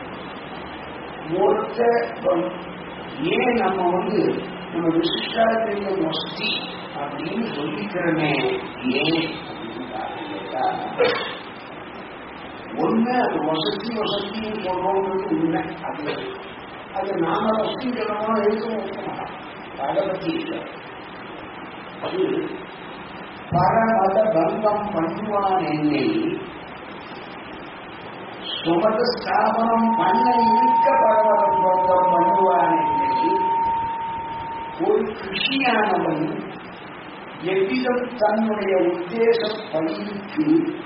ஒருத்த ஏன் நம்ம வந்து நம்ம விசிஷ்டாத்திரியம் வசதி அப்படின்னு சொல்லிக்கிறோமே ஏன் அப்படின்னு கேட்டா ஒண்ணு அது வசதி வசதின்னு சொல்றோம்ன்றது உண்மை அது அது நாம வசதி சொல்லணும் எழுதணும் அதை பத்தி இல்லை அது பரமத பங்கம் பண்ணுவான் என்னை சுமத ஸ்தாபனம் பண்ண இருக்க பரமத பங்கம் பண்ணுவான் என்னை ஒரு கிருஷியானவன் எவ்விதம் தன்னுடைய உத்தேச பணிக்கு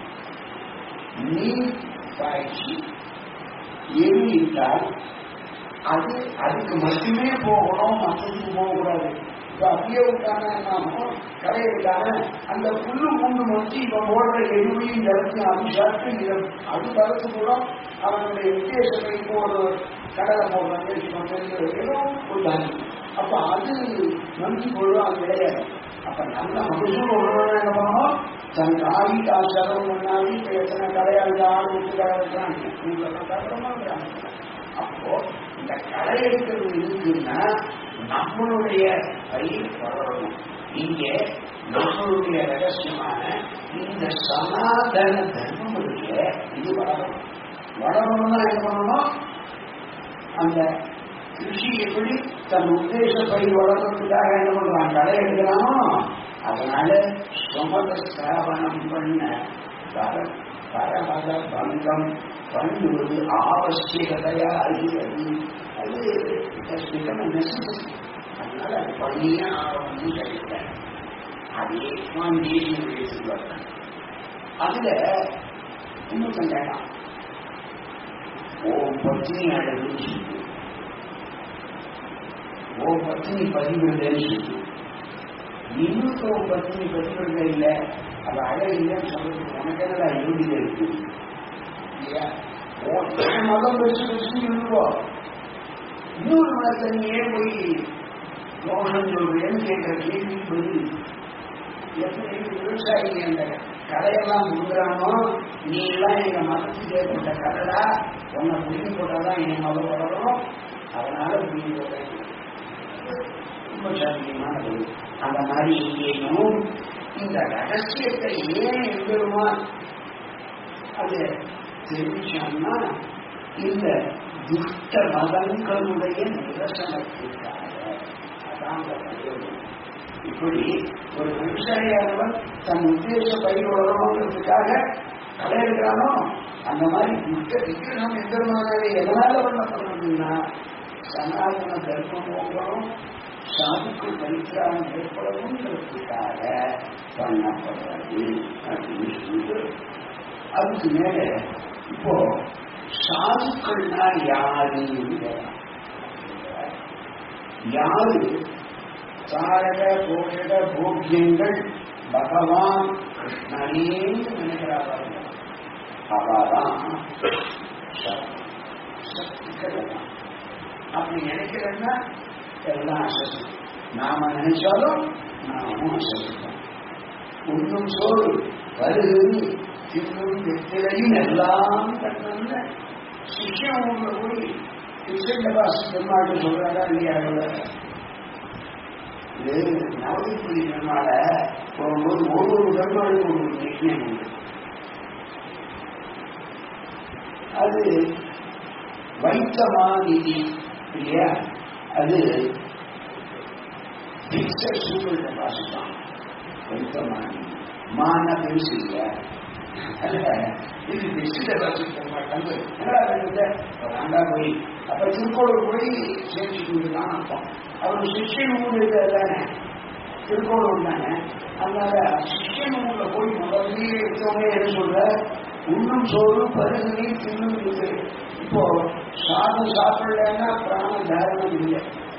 நீர் பாய்ச்சி எரியிட்டால் அது அதுக்கு மட்டுமே போகணும் மற்றதுக்கு போகக்கூடாது இப்ப அப்படியே விட்டான என்னாகும் கரையை விட்டான அந்த புல்லு பூண்டு மொச்சி இப்ப ஓடுற எருவையும் ஜலத்தையும் அது சாப்பிட்டு இதை அது பறத்து கூட அவனுடைய உத்தேசத்தை இப்போ ஒரு கடலை போடுறாங்க ஏதோ ஒரு தானியம் அப்ப அது நன்றி போடுவோம் அது கிடையாது அப்ப நல்ல மனுஷன் ஒரு என்ன பண்ணணும் தன் காரி தான் செலவு பண்ணாடி இப்ப எத்தனை கடையாளி ஆள் விட்டு கடை அப்போ இந்த களை எடுக்கிறது இருக்குன்னா நம்மளுடைய பயிர் வளரணும் இங்கே நம்மளுடைய ரகசியமான இந்த சனாதன தர்மம் இருக்க இது வளரணும் வளரணும்னா என்ன பண்ணணும் அந்த கிருஷி எப்படி தன் உத்தேச பயிர் வளர்க்கறதுக்காக என்ன பண்றான் களை எடுக்கிறானோ அதனால சுமத ஸ்தாபனம் பண்ண வர பரமத பங்கம் பண்ணுவது ஆவசியகதையா அறிகிறது அது நெசசிட்டி அதனால அது பண்ணியே ஆகணும்னு கிடைக்கிறேன் அதே நான் தேசிய சொல்லுவாங்க அதுல இன்னும் கேட்டான் ஓம் பத்னி அழகுன்னு சொல்லு ஓம் பத்னி பதிவிடுதேன்னு சொல்லு இன்னும் உன் பத்னி பதிவிடுத இல்லை அது அழகு இல்லைன்னு சொல்றது உனக்கு என்னடா யோகிதை இருக்கு இல்லையா உன் மதம் வச்சு வச்சு இருப்போம் இன்னொரு மதத்தை நீ ஏன் போய் மோசம் சொல்றேன்னு கேட்கிற கேள்வி பதில் எப்படி விவசாயிங்க அந்த கடையெல்லாம் கொடுக்குறானோ நீ எல்லாம் எங்க மதத்துக்கு ஏற்பட்ட கடலா உன்னை புரிஞ்சு போட்டாதான் எங்க மதம் வளரும் அதனால புரிஞ்சு போட்டேன் ரொம்ப சாத்தியமானது அந்த மாதிரி இங்கேயும் இந்த ரகசியத்தை ஏன் எழுதுமா அது தெரிவிச்சோம்னா இந்த துஷ்ட மதங்களுடைய நிரசனத்திற்காக அதான் அந்த பிரயோஜனம். இப்படி ஒரு விவசாயியானவன் தன் உத்தேச பயிர் வளரணுங்கிறதுக்காக கலையிருக்கிறானோ அந்த மாதிரி துஷ்ட விக்கிரகம் எந்திரமானவை எதனால பண்ணப்படுறதுன்னா சனாதன தர்மம் போகணும் சாதுக்கள் பரித்திராகம் ஏற்படணுங்கிறதுக்காக பண்ணப்படுறது அப்படின்னு சொல்லிட்டு அதுக்கு மேல இப்போ சாதுக்கள்னா யாருன்னு கேட்கலாம். யாரு தாரக போஷக போக்கியங்கள் பகவான் கிருஷ்ணனேன்னு நினைக்கிறார்கள் அவாதான் சக்திகள் எல்லாம். அப்படி நினைக்கிறேன்னா எல்லாம் அசத்து நாம நினைச்சாலும் நாமும் அசத்துதான் உண்ணும் சோறு வருகிறது தின்னும் வெற்றிலையும் எல்லாம் கண்ணல்ல சிஷ்யம் ஊர்ல போய் கிருஷ்ணபாஸ் பெருமாள் சொல்றாரா இல்லையா இது நவதிபுரி பெருமாள போகும்போது ஒவ்வொரு பெருமாளுக்கும் ஒரு நிச்சயம் உண்டு அது வைத்தமாநிதி இல்லையா அது பிக்சர் சூழல்ல வாசிப்பான் வைத்தமாநிதி மான பெருசு இல்லையா இது பெஸ்டில வாசிக்க மாட்டாங்க அங்கா போய் அப்ப திருக்கோளூர் போய் சேர்த்து கொடுத்துதான் அர்த்தம் அவர் சிஷ்யன் ஊர் இருக்கிறது தானே திருக்கோளூர் தானே அதனால சிஷ்யன் உங்களை போய் முதல்ல எடுத்தவங்க என்ன சொல்ற உண்ணும் சோறு பருகு நீர் தின்னும் இருக்கு இப்போ சாதம் சாப்பிடலன்னா பிராண தாரணம் இல்லை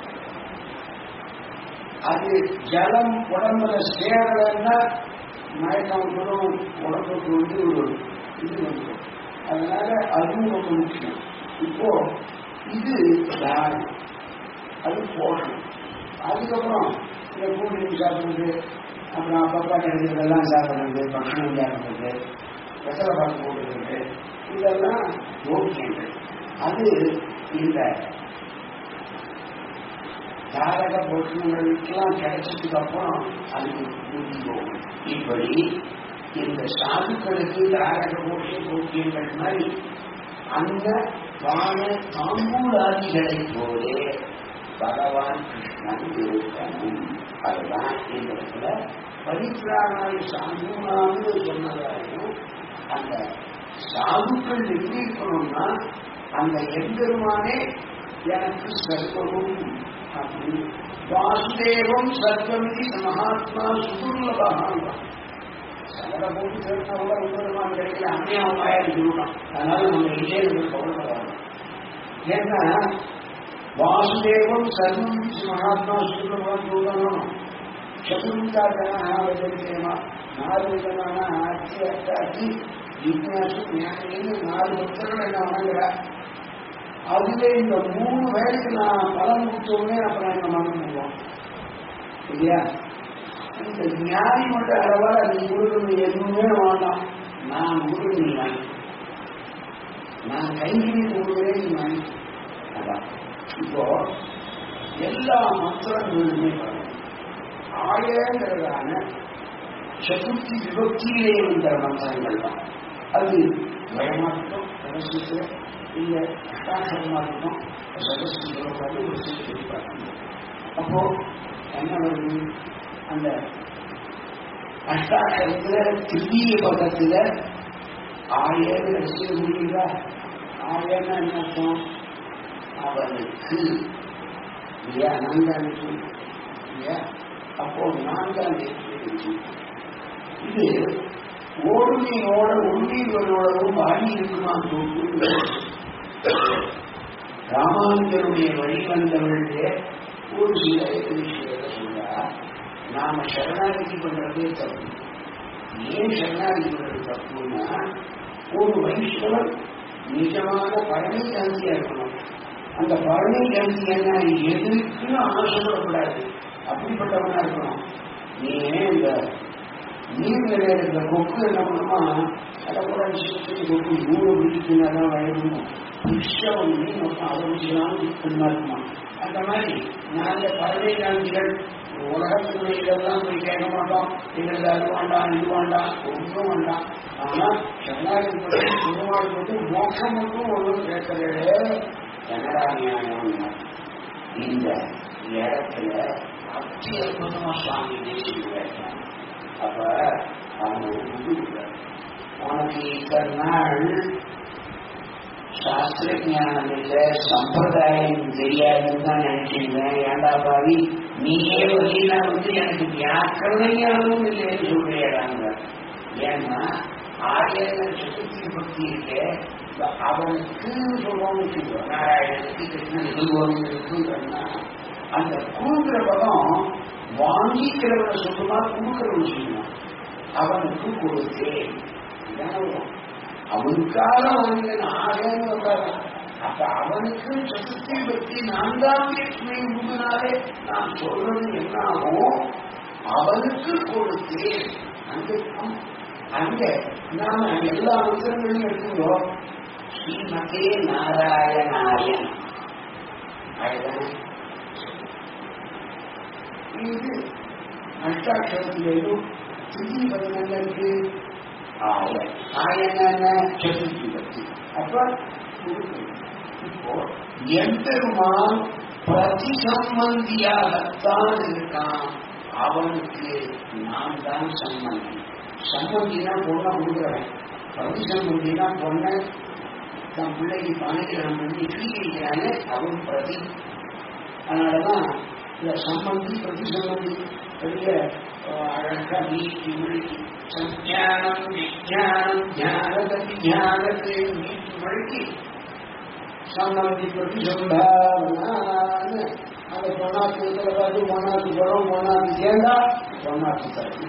அது ஜலம் உடம்புல சேரலன்னா மயக்கம் வரும் உடம்புக்கு வந்து ஒரு இது வந்துடும் அதனால அதுவும் ரொம்ப முக்கியம் இப்போ இது தாரணம் அது போஷணம் அதுக்கப்புறம் இந்த கூலிங் சாப்பிடுறது அப்புறம் அப்பப்பா கிடைக்கிறதெல்லாம் சாப்பிடுறது பட்சணம் சாப்பிடுறது வெத்தலை பாக்கு போடுறது இதெல்லாம் யோக்கியங்கள் அது இந்த தாரக போஷணங்களுக்கெல்லாம் கிடைச்சதுக்கு அப்புறம் அது கூட்டி போகும் இப்படி இந்த சாதுக்களுக்கு தாரக போஷ போக்கியங்கள் மாதிரி அந்த வான தாம்பூலாதிகளை போலே பகவான் கிருஷ்ணன் இருக்கணும் அதுதான் இந்த இடத்துல பரித்ராணாய் சாதுனான்னு சொன்னதாகவும் அந்த சாதுக்கள் எப்படி இருக்கணும்னா அந்த எம்பெருமானே எனக்கு சர்வமும் அப்படின்னு வாசுதேவம் சர்வமிதி மகாத்மா சுதுர்லபகான் சகல போட்டு சேர்ந்தவங்க எம்பெருமான் கிடைக்கல அந்நியமாயா சொல்லலாம் அதனால நம்ம இதே நம்ம கவலைப்படாது ஏன்னா வாசுதேவம் சர்வம் மகாத்மா சுப்பிரமணியம் சொல்லணும் சதுர்முகாதனா நாலு விதமான ஆட்சி அட்டாட்சி ஜிக்னாசு ஞானின்னு நாலு பக்தர்கள் என்ன வணங்குறா அதுல இந்த மூணு வேலைக்கு நான் பலன் கொடுத்தோடனே அப்புறம் என்ன மனம் பண்ணுவோம் இல்லையா இந்த ஞானி மட்டும் அளவா நீ கொடுக்கணும் எதுவுமே வேண்டாம் நான் கொடுக்க நீ வாங்கி நான் கைவினை கொடுக்கிறேன் நீ வாங்கி அதான் இப்போ எல்லா மந்திரங்களுமே ஆயங்கிறதான சதுர்த்தி விபக்தியிலே வந்த மந்திரங்கள் தான் அது பயமா இருக்கும் ரகசியத்துல இல்ல அஷ்டாசரமா இருக்கும் சதஸ்திரம் ஒரு சில பார்க்கணும் அப்போ என்ன வருது அந்த அஷ்டாட்சரத்துல திருவிய பக்கத்துல ஆயன்னு ரசிக்க முடியுதா ஆயன்னா என்ன அர்த்தம் அவனுக்கு இல்லையா நான்காம் இல்லையா அப்போ நான்காம் இது ஓடுமையோட உண்மைகளோடவும் வாடி இருக்குமா ராமானுஜருடைய வழிவந்தவர்களே ஒரு சில விஷயத்தை சொல்றார் நாம சரணாகதி பண்றதே தப்பு ஏன் சரணாகதி பண்றது தப்புன்னா ஒரு வைஷ்ணவன் நிஜமான பழனி காந்தியா இருக்கணும் அந்த பழனி காந்தி என்ன எதுக்குன்னு ஆசைப்படக்கூடாது அப்படிப்பட்டவனா இருக்கணும் நீ இந்த நீர்ல இருக்கிற கொக்கு என்ன பண்ணுமா அதை கூட விஷயத்துக்கு கொக்கு நூறு பிடிக்குனாதான் வயதும் விஷயம் மீன் மொத்தம் அதை பிடிச்சலாம் இருக்குமா அந்த மாதிரி நாங்க பறவை காந்திகள் உலகத்துக்குள்ள இதெல்லாம் போய் கேட்க மாட்டோம் எங்களுக்கு அது வேண்டாம் இது வேண்டாம் ஒன்றும் வேண்டாம் ஆனா சரணாகதி பற்றி பெருமாள் வந்து மோட்சம் மட்டும் ஒன்றும் கேட்கறதே என்னடா நியாயம் இந்த இடத்துல அத்தி அற்புதமா சுவாமி தேசிக்கிறார் அப்ப அவங்க உனக்கு இத்தனை நாள் சாஸ்திர ஞானம் இல்லை சம்பிரதாயம் தெரியாதுன்னு தான் நினைச்சிருந்தேன் ஏண்டா பாவி நீயே வழியில வந்து எனக்கு வியாக்கரண ஞானமும் இல்லைன்னு சொல்றியாடாங்க ஏன்னா ஆயிரம் சதுர்த்தி பக்தி இருக்கே அவனுக்கு சொல்லுவோம்னு வச்சுக்கோ நாராயணனுக்கு கிருஷ்ணனுக்கு கோவிந்தனுக்கு அந்த கூடுற பதம் வாங்கிக்கிறவனை சொல்லுமா கொடுக்கிறவன் சொல்லுவான் அவனுக்கு கொடுத்தேன் அவனுக்காக வாங்கின ஆகன்னு வந்தாரான் அப்ப அவனுக்கு சதுர்த்தி பற்றி நான்காம் லட்சுமி முன்னாலே நான் சொல்றது என்ன ஆகும் அவனுக்கு கொடுத்தேன் அங்க அங்க நாம எல்லா மந்திரங்களையும் எடுத்துக்கிறோம் ஸ்ரீமதே நாராயணாயன் அதுதானே இது அஷ்டாட்சரத்திலேயும் திருச்சி பதினெண்டு இருக்கு ஆயன் ஆயன் என்ன சதுர்த்தி பத்தி அப்ப இப்போ எம்பெருமான் பிரதி சம்பந்தியாகத்தான் இருக்கான் அவனுக்கு நான் தான் சம்பந்தி சம்பந்தினா பொண்ணை கொடுக்குறேன் பிரதி சம்பந்தினா பொண்ணை தன் பிள்ளைக்கு பானைக்கிறம் பண்ணி ஸ்வீகரிக்கிறானே அவன் பிரதி அதனாலதான் இந்த சம்பந்தி பிரதி சம்பந்தி பெரிய அழகா நீட்டி முழுக்கி சஞ்ஞானம் விஜயானம் ஞானதி ஞானத்தை நீட்டி முழுக்கி சம்மதி பற்றி சொல்லான்னு அந்த பொண்ணாக்கு இருக்கிற பார்த்து பொண்ணாக்கு படம் பொண்ணாக்கு சேர்ந்தா பொண்ணாக்கு தரும்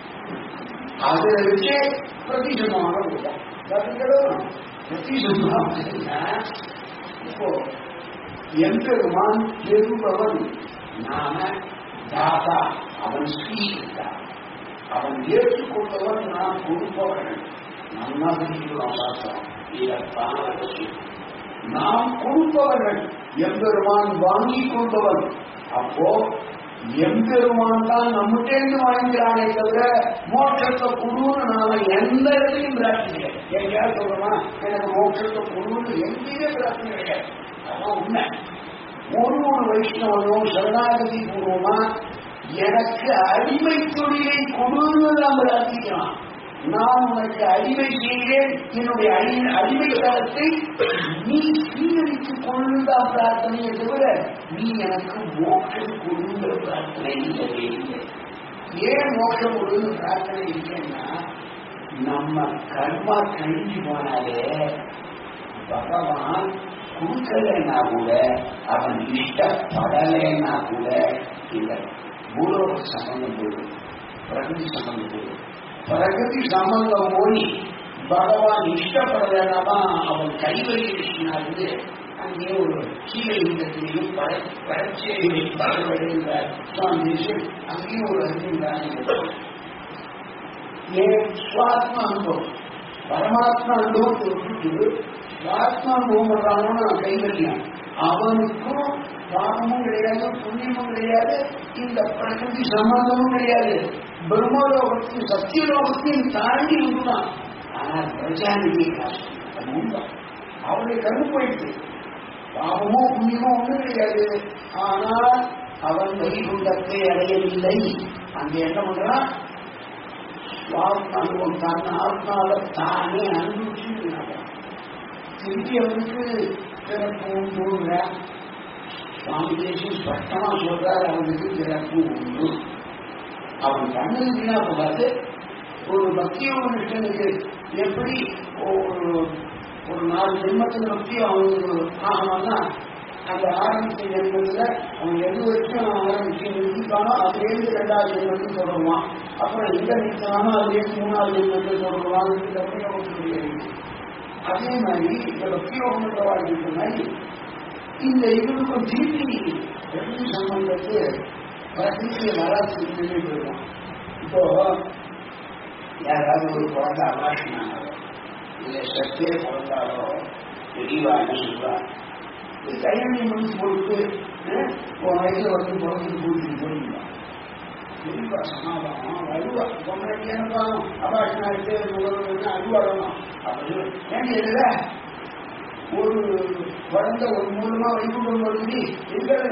அதை வச்சு பிரதிசமான கொடுத்தான் கற்றுக்கணும் பிரதிசமான இப்போ எம்பெருமான் பெறுபவன் நாம தாதா அவன் ஸ்ரீகிட்டான் அவன் ஏற்றுக்கொண்டவன் நாம் கொடுப்பவர்கள் நல்லா தெரிஞ்சுக்கிறோம் சாஸ்திரம் இதற்கான அவசியம் நாம் கொடுப்பவர்கள் எம்பெருமான் வாங்கி கொண்டவன் அப்போ எம்பெருமான் தான் நம்மகிட்டேருந்து வாங்கிக்கிறானே தவிர மோட்சத்தை குழுன்னு நாம எந்த இடத்துலையும் பிரார்த்தனை கிடையாது எங்கேயாவது சொல்றோமா எனக்கு மோட்சத்தை குழுன்னு எங்கேயுமே பிரார்த்தனை கிடையாது அதான் உண்மை ஒரு ஒரு வைஷ்ணவனும் சரணாகதி பூர்வமா எனக்கு அடிமை தொழிலை கொடுன்னு நாம் பிரார்த்திக்கலாம் நான் உனக்கு அடிமை செய்கிறேன் என்னுடைய அடி- அடிமை தளத்தை நீ சீகரித்துக் கொள்ளுதான் பிரார்த்தனையை தவிர நீ எனக்கு மோட்சம் கொடுங்கிற பிரார்த்தனை இல்லவே இல்லை ஏன் மோட்சம் கொடுன்னு பிரார்த்தனை இல்லைன்னா நம்ம கர்மா கழிஞ்சு போனாலே பகவான் கொடுக்கலைன்னா கூட அவன் இஷ்டப்படலைன்னா கூட இந்த பூலோக சம்பந்தம் போடும் பிரகதி சம்பந்தம் போடும் பிரகதி சம்பந்தம் போய் பகவான் இஷ்டப்படலைன்னா அவன் கைவரியினாலிருந்து அங்கே ஒரு கீழத்திலையும் பரச்சேரியை பரவடைந்த சுவாமி தேசியம் அங்கேயும் ஒரு அறிவுண்டான ஏன் சுவாத்மா அனுபவம் பரமாத்மா அனுபவத்தை விட்டுட்டு சுவாத்மா அனுபவம் பண்றாங்கன்னா கைவரியம் அவனுக்கும் பாவமும் கிடையாது புண்ணியமும் கிடையாது இந்த பிரகிருதி சம்பந்தமும் கிடையாது பிரம்மலோகத்தையும் சத்தியலோகத்தையும் தாண்டி வந்துதான் ஆனா பிரஜாநிதி காசு அது உண்தான் அவனுடைய கருணை போயிட்டு பாவமோ புண்ணியமோ ஒன்றும் கிடையாது ஆனால் அவன் வைகுண்டத்தை அடையவில்லை அங்கே என்ன பண்றான் அனுபவம் தான் ஆத்மாவை தானே அனுபவிச்சு திருப்பி அவனுக்கு பிறப்பு உண்டு சுவாமி தேசியம் ஸ்பஷ்டமா சொல்றாரு அவனுக்கு பிறப்பு உண்டு அவன் கண்ணு வீணா போகாது ஒரு பக்தியோக நிஷ்டனுக்கு எப்படி ஒரு ஒரு நாலு ஜென்மத்தில் பக்தி அவனுக்கு ஆகணும்னா அந்த ஆரம்பிச்ச ஜென்மத்துல அவன் எது வரைக்கும் ஆரம்பிச்சு நிறுத்திக்கானோ அதுலேருந்து ரெண்டாவது ஜென்மத்துக்கு தொடருவான் அப்புறம் எங்க நிறுத்தினானோ அதுலேருந்து மூணாவது ஜென்மத்துக்கு தொடருவான் அதே மாதிரி இந்த பக்தியோகம் பண்றவாழ்கின்ற மாதிரி இந்த இவருக்கும் திருப்பி பிரகிருதி சம்பந்தத்து பிரகிருதியை வராசி போயிடுவோம் இப்போ யாராவது ஒரு குழந்தை அவாசினாங்களோ இல்லை சத்தே பிறந்தாலோ தெளிவா என்ன சொல்றா இது கையணி முடிச்சு போட்டு உன் வயசுல வந்து பிறந்து கூட்டிட்டு போயிருந்தான் தெளிவா சமாதானம் அழுவா பொண்ணாட்டியான அபாஷனா இருக்கு முதல்வர் அழுவாடணும் அப்படி ஏன் எழுத ஒரு குழந்தை ஒரு மூலமா வைகுண்டம் வருது இல்ல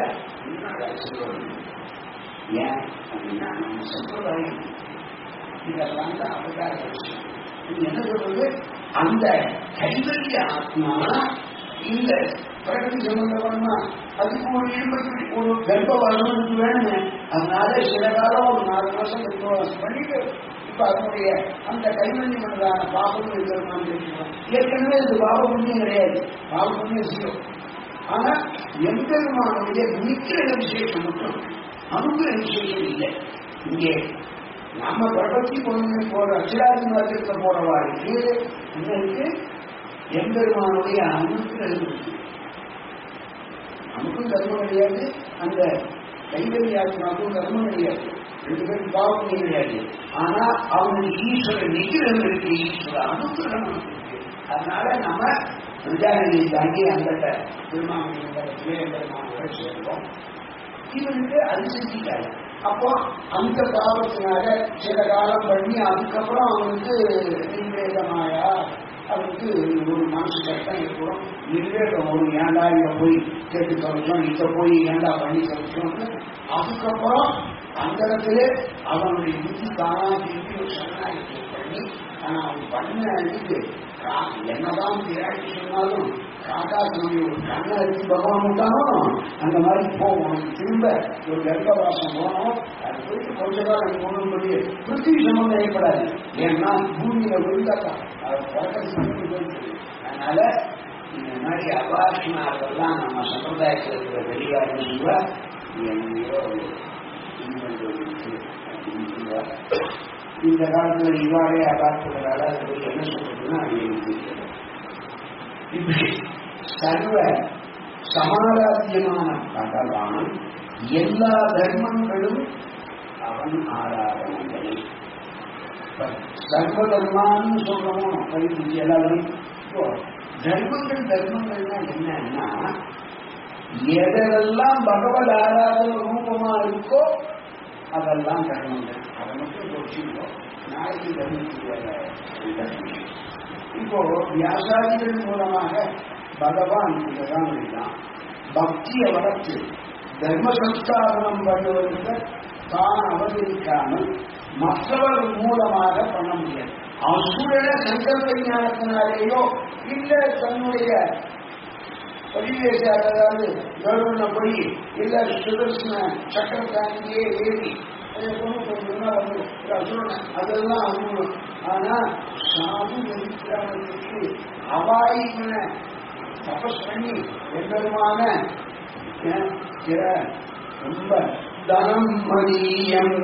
ஏன் அப்படின்னா நம்ம சம்பிரதாயம் இதெல்லாம் தான் அவதார விஷயம் இது என்ன சொல்றது அந்த கைவல்ய ஆத்மா இந்த பிரகதி சம்பந்தமா அதுக்கு ஒரு ஈடுபட்டு ஒரு கர்ப்ப வரணும்னு வேணும் அதனால சில காலம் ஒரு நாலு மாசம் கர்ப்பவாசம் பண்ணிட்டு இப்ப அதனுடைய அந்த கைவல்யம் பண்ணதான பாபம் இருக்கிறோம் ஏற்கனவே இது பாப புண்ணியம் கிடையாது பாப புண்ணியம் ஜீரோ ஆனா எம்பெருமானுடைய நிக்கிற விசேஷம் மட்டும் அனுகிற விசேஷம் இல்லை இங்கே நம்ம பிரபத்தி பொண்ணு போற அச்சிராதி மார்க்கத்தில் போறவாளுக்கு என்ன இருக்கு எம்பெருமானுடைய அனுகிரகம் இருக்கு நமக்கும் கர்மம் கிடையாது அந்த கைவரியாத்மாவுக்கும் கர்மம் கிடையாது ரெண்டு பேரும் பாவம் கிடையாது ஆனா அவனுக்கு ஈஸ்வர நிகிரம் இருக்கு ஈஸ்வர அனுகிரகம் இருக்கு அதனால நம்ம பிரஜாநிதியை தாண்டி அந்த பெருமாள் சேர்ந்தோம் இவனுக்கு அது செஞ்சிட்டாரு அப்போ அந்த பாவத்தினால சில காலம் பண்ணி அதுக்கப்புறம் அவனுக்கு நிர்வேதமாயா அவனுக்கு ஒரு மனசு கஷ்டம் ஏற்படும் நிர்வேதம் ஒரு ஏண்டா இங்க போய் கேட்டு கழிச்சோம் இங்க போய் ஏண்டா பண்ணி கழிச்சோம்னு அதுக்கப்புறம் அந்த இடத்துல அவனுடைய புத்தி தானா திருப்பி ஒரு சரணாகி பண்ணி பண்ணி ஆனா அவன் பண்ண இதுக்கு கா- என்னதான் பிராட்டி சொன்னாலும் காக்கா தன்னுடைய ஒரு கண்ணை அடித்து பகவான் விட்டானோ அந்த மாதிரி போ உனக்கு திரும்ப ஒரு கர்ப்பவாசம் போனோம் அது போயிட்டு கொஞ்ச காலம் ஒன்றும் பெரிய பிருத்திவி சம்பந்தம் ஏற்படாது ஏன்னா பூமியில விழுந்தாதான் அதை பிறக்கிறது போயிட்டு அதனால இந்த மாதிரி அபாஷனாரெல்லாம் நம்ம சம்பிரதாயத்தில் இருக்கிற வெளியாரு சொல்லுவா எங்கேயோ இன்வென்ட் இருக்கு அப்படின்னு சொல்லுவா. இந்த காலத்துல இவாளே அபார்த்ததால அது போய் என்ன சொல்றதுன்னா அது எனக்கு தெரியல இப்படி சர்வ சமாராத்தியமான பகவான் எல்லா தர்மங்களும் அவன் ஆராதனைகளே இப்ப சர்வ தர்மான்னு சொல்றோம் பரிபூஜை எல்லாரும் இப்போ தர்மங்கள் தர்மங்கள்னா என்னன்னா எதெல்லாம் பகவத் ஆராதன ரூபமா இருக்கோ அதெல்லாம் தர்மங்கள் அதை மட்டும் வச்சுக்கோ நாளைக்கு தர்மத்துக்கு இப்போ வியாசாதிகள் மூலமாக பகவான் இதுதான் இருந்தான் பக்தியை வளர்த்து தர்ம சம்ஸ்காரம் பண்ணுவதற்கு தான் அவதரிக்காமல் மற்றவர்கள் மூலமாக பண்ண முடியாது அவன் சூழல சங்கல்ப ஞானத்தினாலேயோ இல்ல தன்னுடைய பரிவேச அதாவது கருவன போய் இல்ல சுதர்சன சக்கரத்தாண்டியே ஏறி அதை கொண்டு போகணும்னா வந்து ஒரு அசுரனை அதெல்லாம் அனுபவம் ஆனா சாது இருக்கிறவனுக்கு அவாயின தபஸ் பண்ணி எம்பெருமான ஏன், பிற ரொம்ப தனம் மதியம்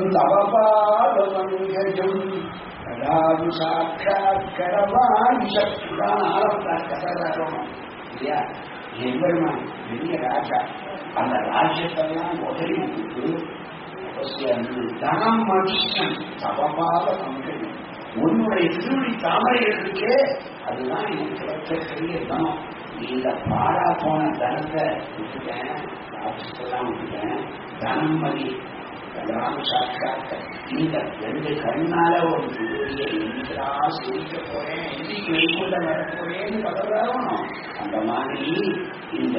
தவபாதமஞ்சம் கடாது சாட்சாத் கரவாணி சக்திதான் ஆரம்பித்தார் கதாதாரம் இல்லையா எம்பெருமான் பெரிய ராஜா அந்த ராஜ்யத்தெல்லாம் உதறி விட்டு அவசியம் தனம் மனுஷன் தவபாத பங்கன் உன்னுடைய திருவடி தாமரைகள் இருக்கே அதுதான் எனக்கு கிடைச்ச பெரிய தனம் இந்த பாழா போன தனத்தை விட்டுட்டேன் ராஜ்யத்தெல்லாம் விட்டுட்டேன் தனம் மதி கலாம் சாட்சாத்த இந்த ரெண்டு கண்ணால ஒரு திருவடியை எந்திரா சிரிக்க போறேன் எந்திரிக்கு வைக்குள்ள வர போறேன்னு பதறாலும் அந்த மாதிரி இந்த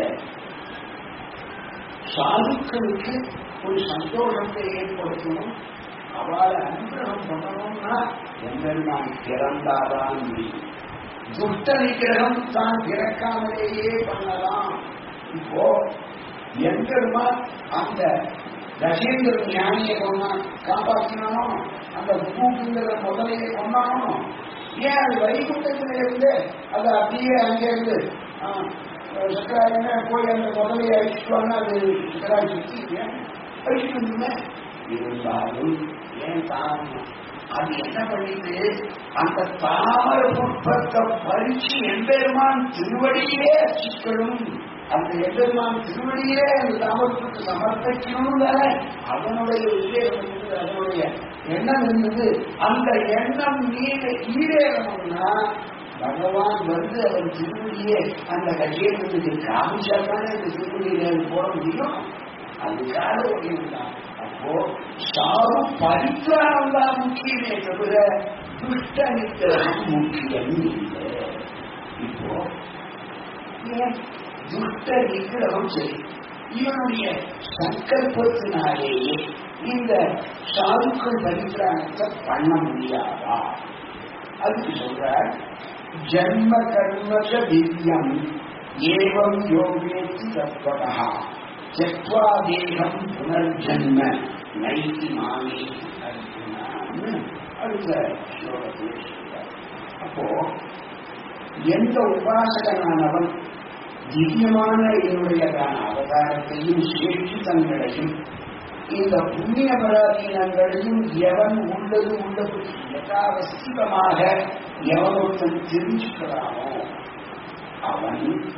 சாதுக்களுக்கு ஒரு சந்தோஷத்தை ஏற்படுத்தணும் அவளை அனுகிரகம் பண்ணணும்னா எம்பெருமான் பிறந்தாதான் முடியும் துஷ்ட நிகிரகம் தான் பிறக்காமலேயே பண்ணலாம் இப்போ எம்பெருமான் அந்த தசேந்திர ஞானியை கொண்டான் காப்பாற்றினானோ அந்த பூக்குங்கிற முதலையை கொண்டானோ ஏன் அது வைகுண்டத்துல இருந்து அது அப்படியே அங்கிருந்து சக்கராஜன போய் அந்த முதலையை அழிச்சுட்டு அது சக்கராஜ் சுத்தி அழிச்சுட்டு இருந்தாலும் ஏன் தாமரம் அது என்ன பண்ணிட்டு அந்த தாமர புஷ்பத்தை பறிச்சு எம்பெருமான் திருவடியிலே அர்ச்சிக்கணும் அந்த எம்பெருமான் திருவடியிலே அந்த தாமரத்துக்கு சமர்ப்பிக்கணும் தானே அதனுடைய உத்வேகம் இருந்தது அதனுடைய எண்ணம் இருந்தது அந்த எண்ணம் நீர ஈரேறணும்னா பகவான் வந்து அவன் திருவடியே அந்த கஜேந்திரனுக்கு காமிச்சா தானே இந்த திருவடியில போட முடியும் அதுக்காக ஒழியுந்தான் அப்போ சாவு பரித்ராணம் தான் முக்கியமே தவிர துஷ்ட நித்திரம் முக்கியம் இல்லை இப்போ ஏன் துஷ்ட நிகிரகம் சரி இவனுடைய சங்கல்பத்தினாலேயே இந்த சாதுக்கள் பரித்ராணத்தை பண்ண முடியாதா அதுக்கு சொல்றார் ஜன்ம கர்மச திவ்யம் ஏவம் யோகேதி தத்வதா ஜத்வா தேகம் புனர்ஜன்ம நைதி மாமே அர்ஜுனான்னு அடுத்த ஸ்லோகத்தில் சொல்றார் அப்போ எந்த உபாசகனானவன் திவ்யமான என்னுடையதான அவதாரத்தையும் சேற்றி தங்களையும் இந்த புண்ணிய பராதீனங்களையும் எவன் உள்ளது உள்ளபடி யதாவஸ்திதமாக எவனொருத்தன் தெரிஞ்சுக்கிறானோ அவன்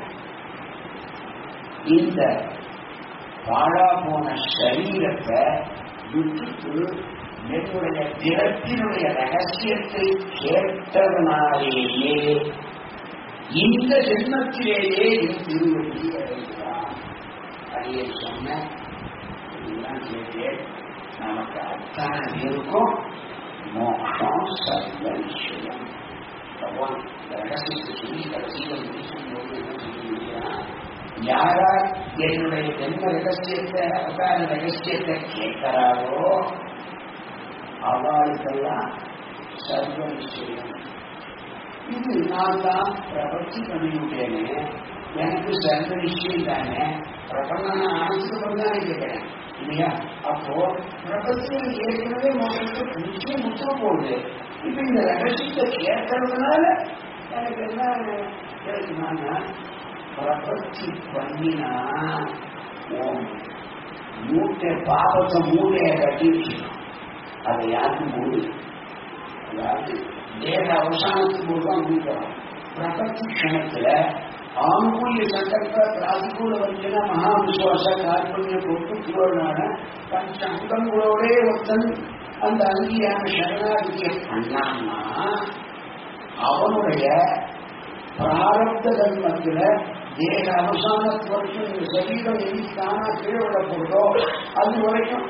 இந்த பாழா போன சரீரத்தை விட்டுட்டு என்னுடைய பிறப்பினுடைய ரகசியத்தை கேட்டதனாலேயே இந்த ஜென்மத்திலேயே என் திருவடி அடைகிறான் அதையே சொன்ன எல்லாம் கேட்டேன் நமக்கு அத்தனை பேருக்கும் மோட்சம் சர்வ நிச்சயம் பகவான் இந்த ரகசியத்தை சொல்லி கடைசியில் முடிக்கும்போது என்ன சொல்லியிருக்கிறான் யாரா என்னுடைய ஜென்ம ரகசியத்தை அவதார ரகசியத்தை கேட்கிறாரோ அவளுக்கெல்லாம் சர்வ நிச்சயம் இது நான் தான் பிரபத்தி பண்ணிவிட்டேனே எனக்கு சர்வ நிச்சயம் தானே பிரபந்தன ஆனதுக்கு தான் கேட்கிறேன் இல்லையா அப்போ பிரபத்தியில் ஏற்கனவே மோசத்துக்கு நிச்சயம் முற்ற போகுது இப்ப இந்த ரகசியத்தை கேட்கறதுனால எனக்கு என்ன கிடைக்குமான்னா பிரபத்தி பண்ணினா ஓம் மூட்டை பாபத்தை மூட்டையை கட்டி வச்சுக்கணும் அதை யாருக்கும் மூடு அதாவது தேக அவசானத்துக்கு போது தான் முடிக்கிறோம் பிரபத்தி க்ஷணத்துல ஆணுகூல்ய சங்கல்ப பிராதிகூல வஞ்சன மகா விசுவாச கார்பண்ய கொட்டு புகழ்னான பஞ்ச அங்கங்களோட ஒருத்தன் அந்த அங்கீயான சரணாகிதியை பண்ணான்னா அவனுடைய பிராரப்த தர்மத்துல தேக அவசானத்து வரைக்கும் இந்த சரீரம் எது தானா கீழே விடப்படுதோ அது வரைக்கும்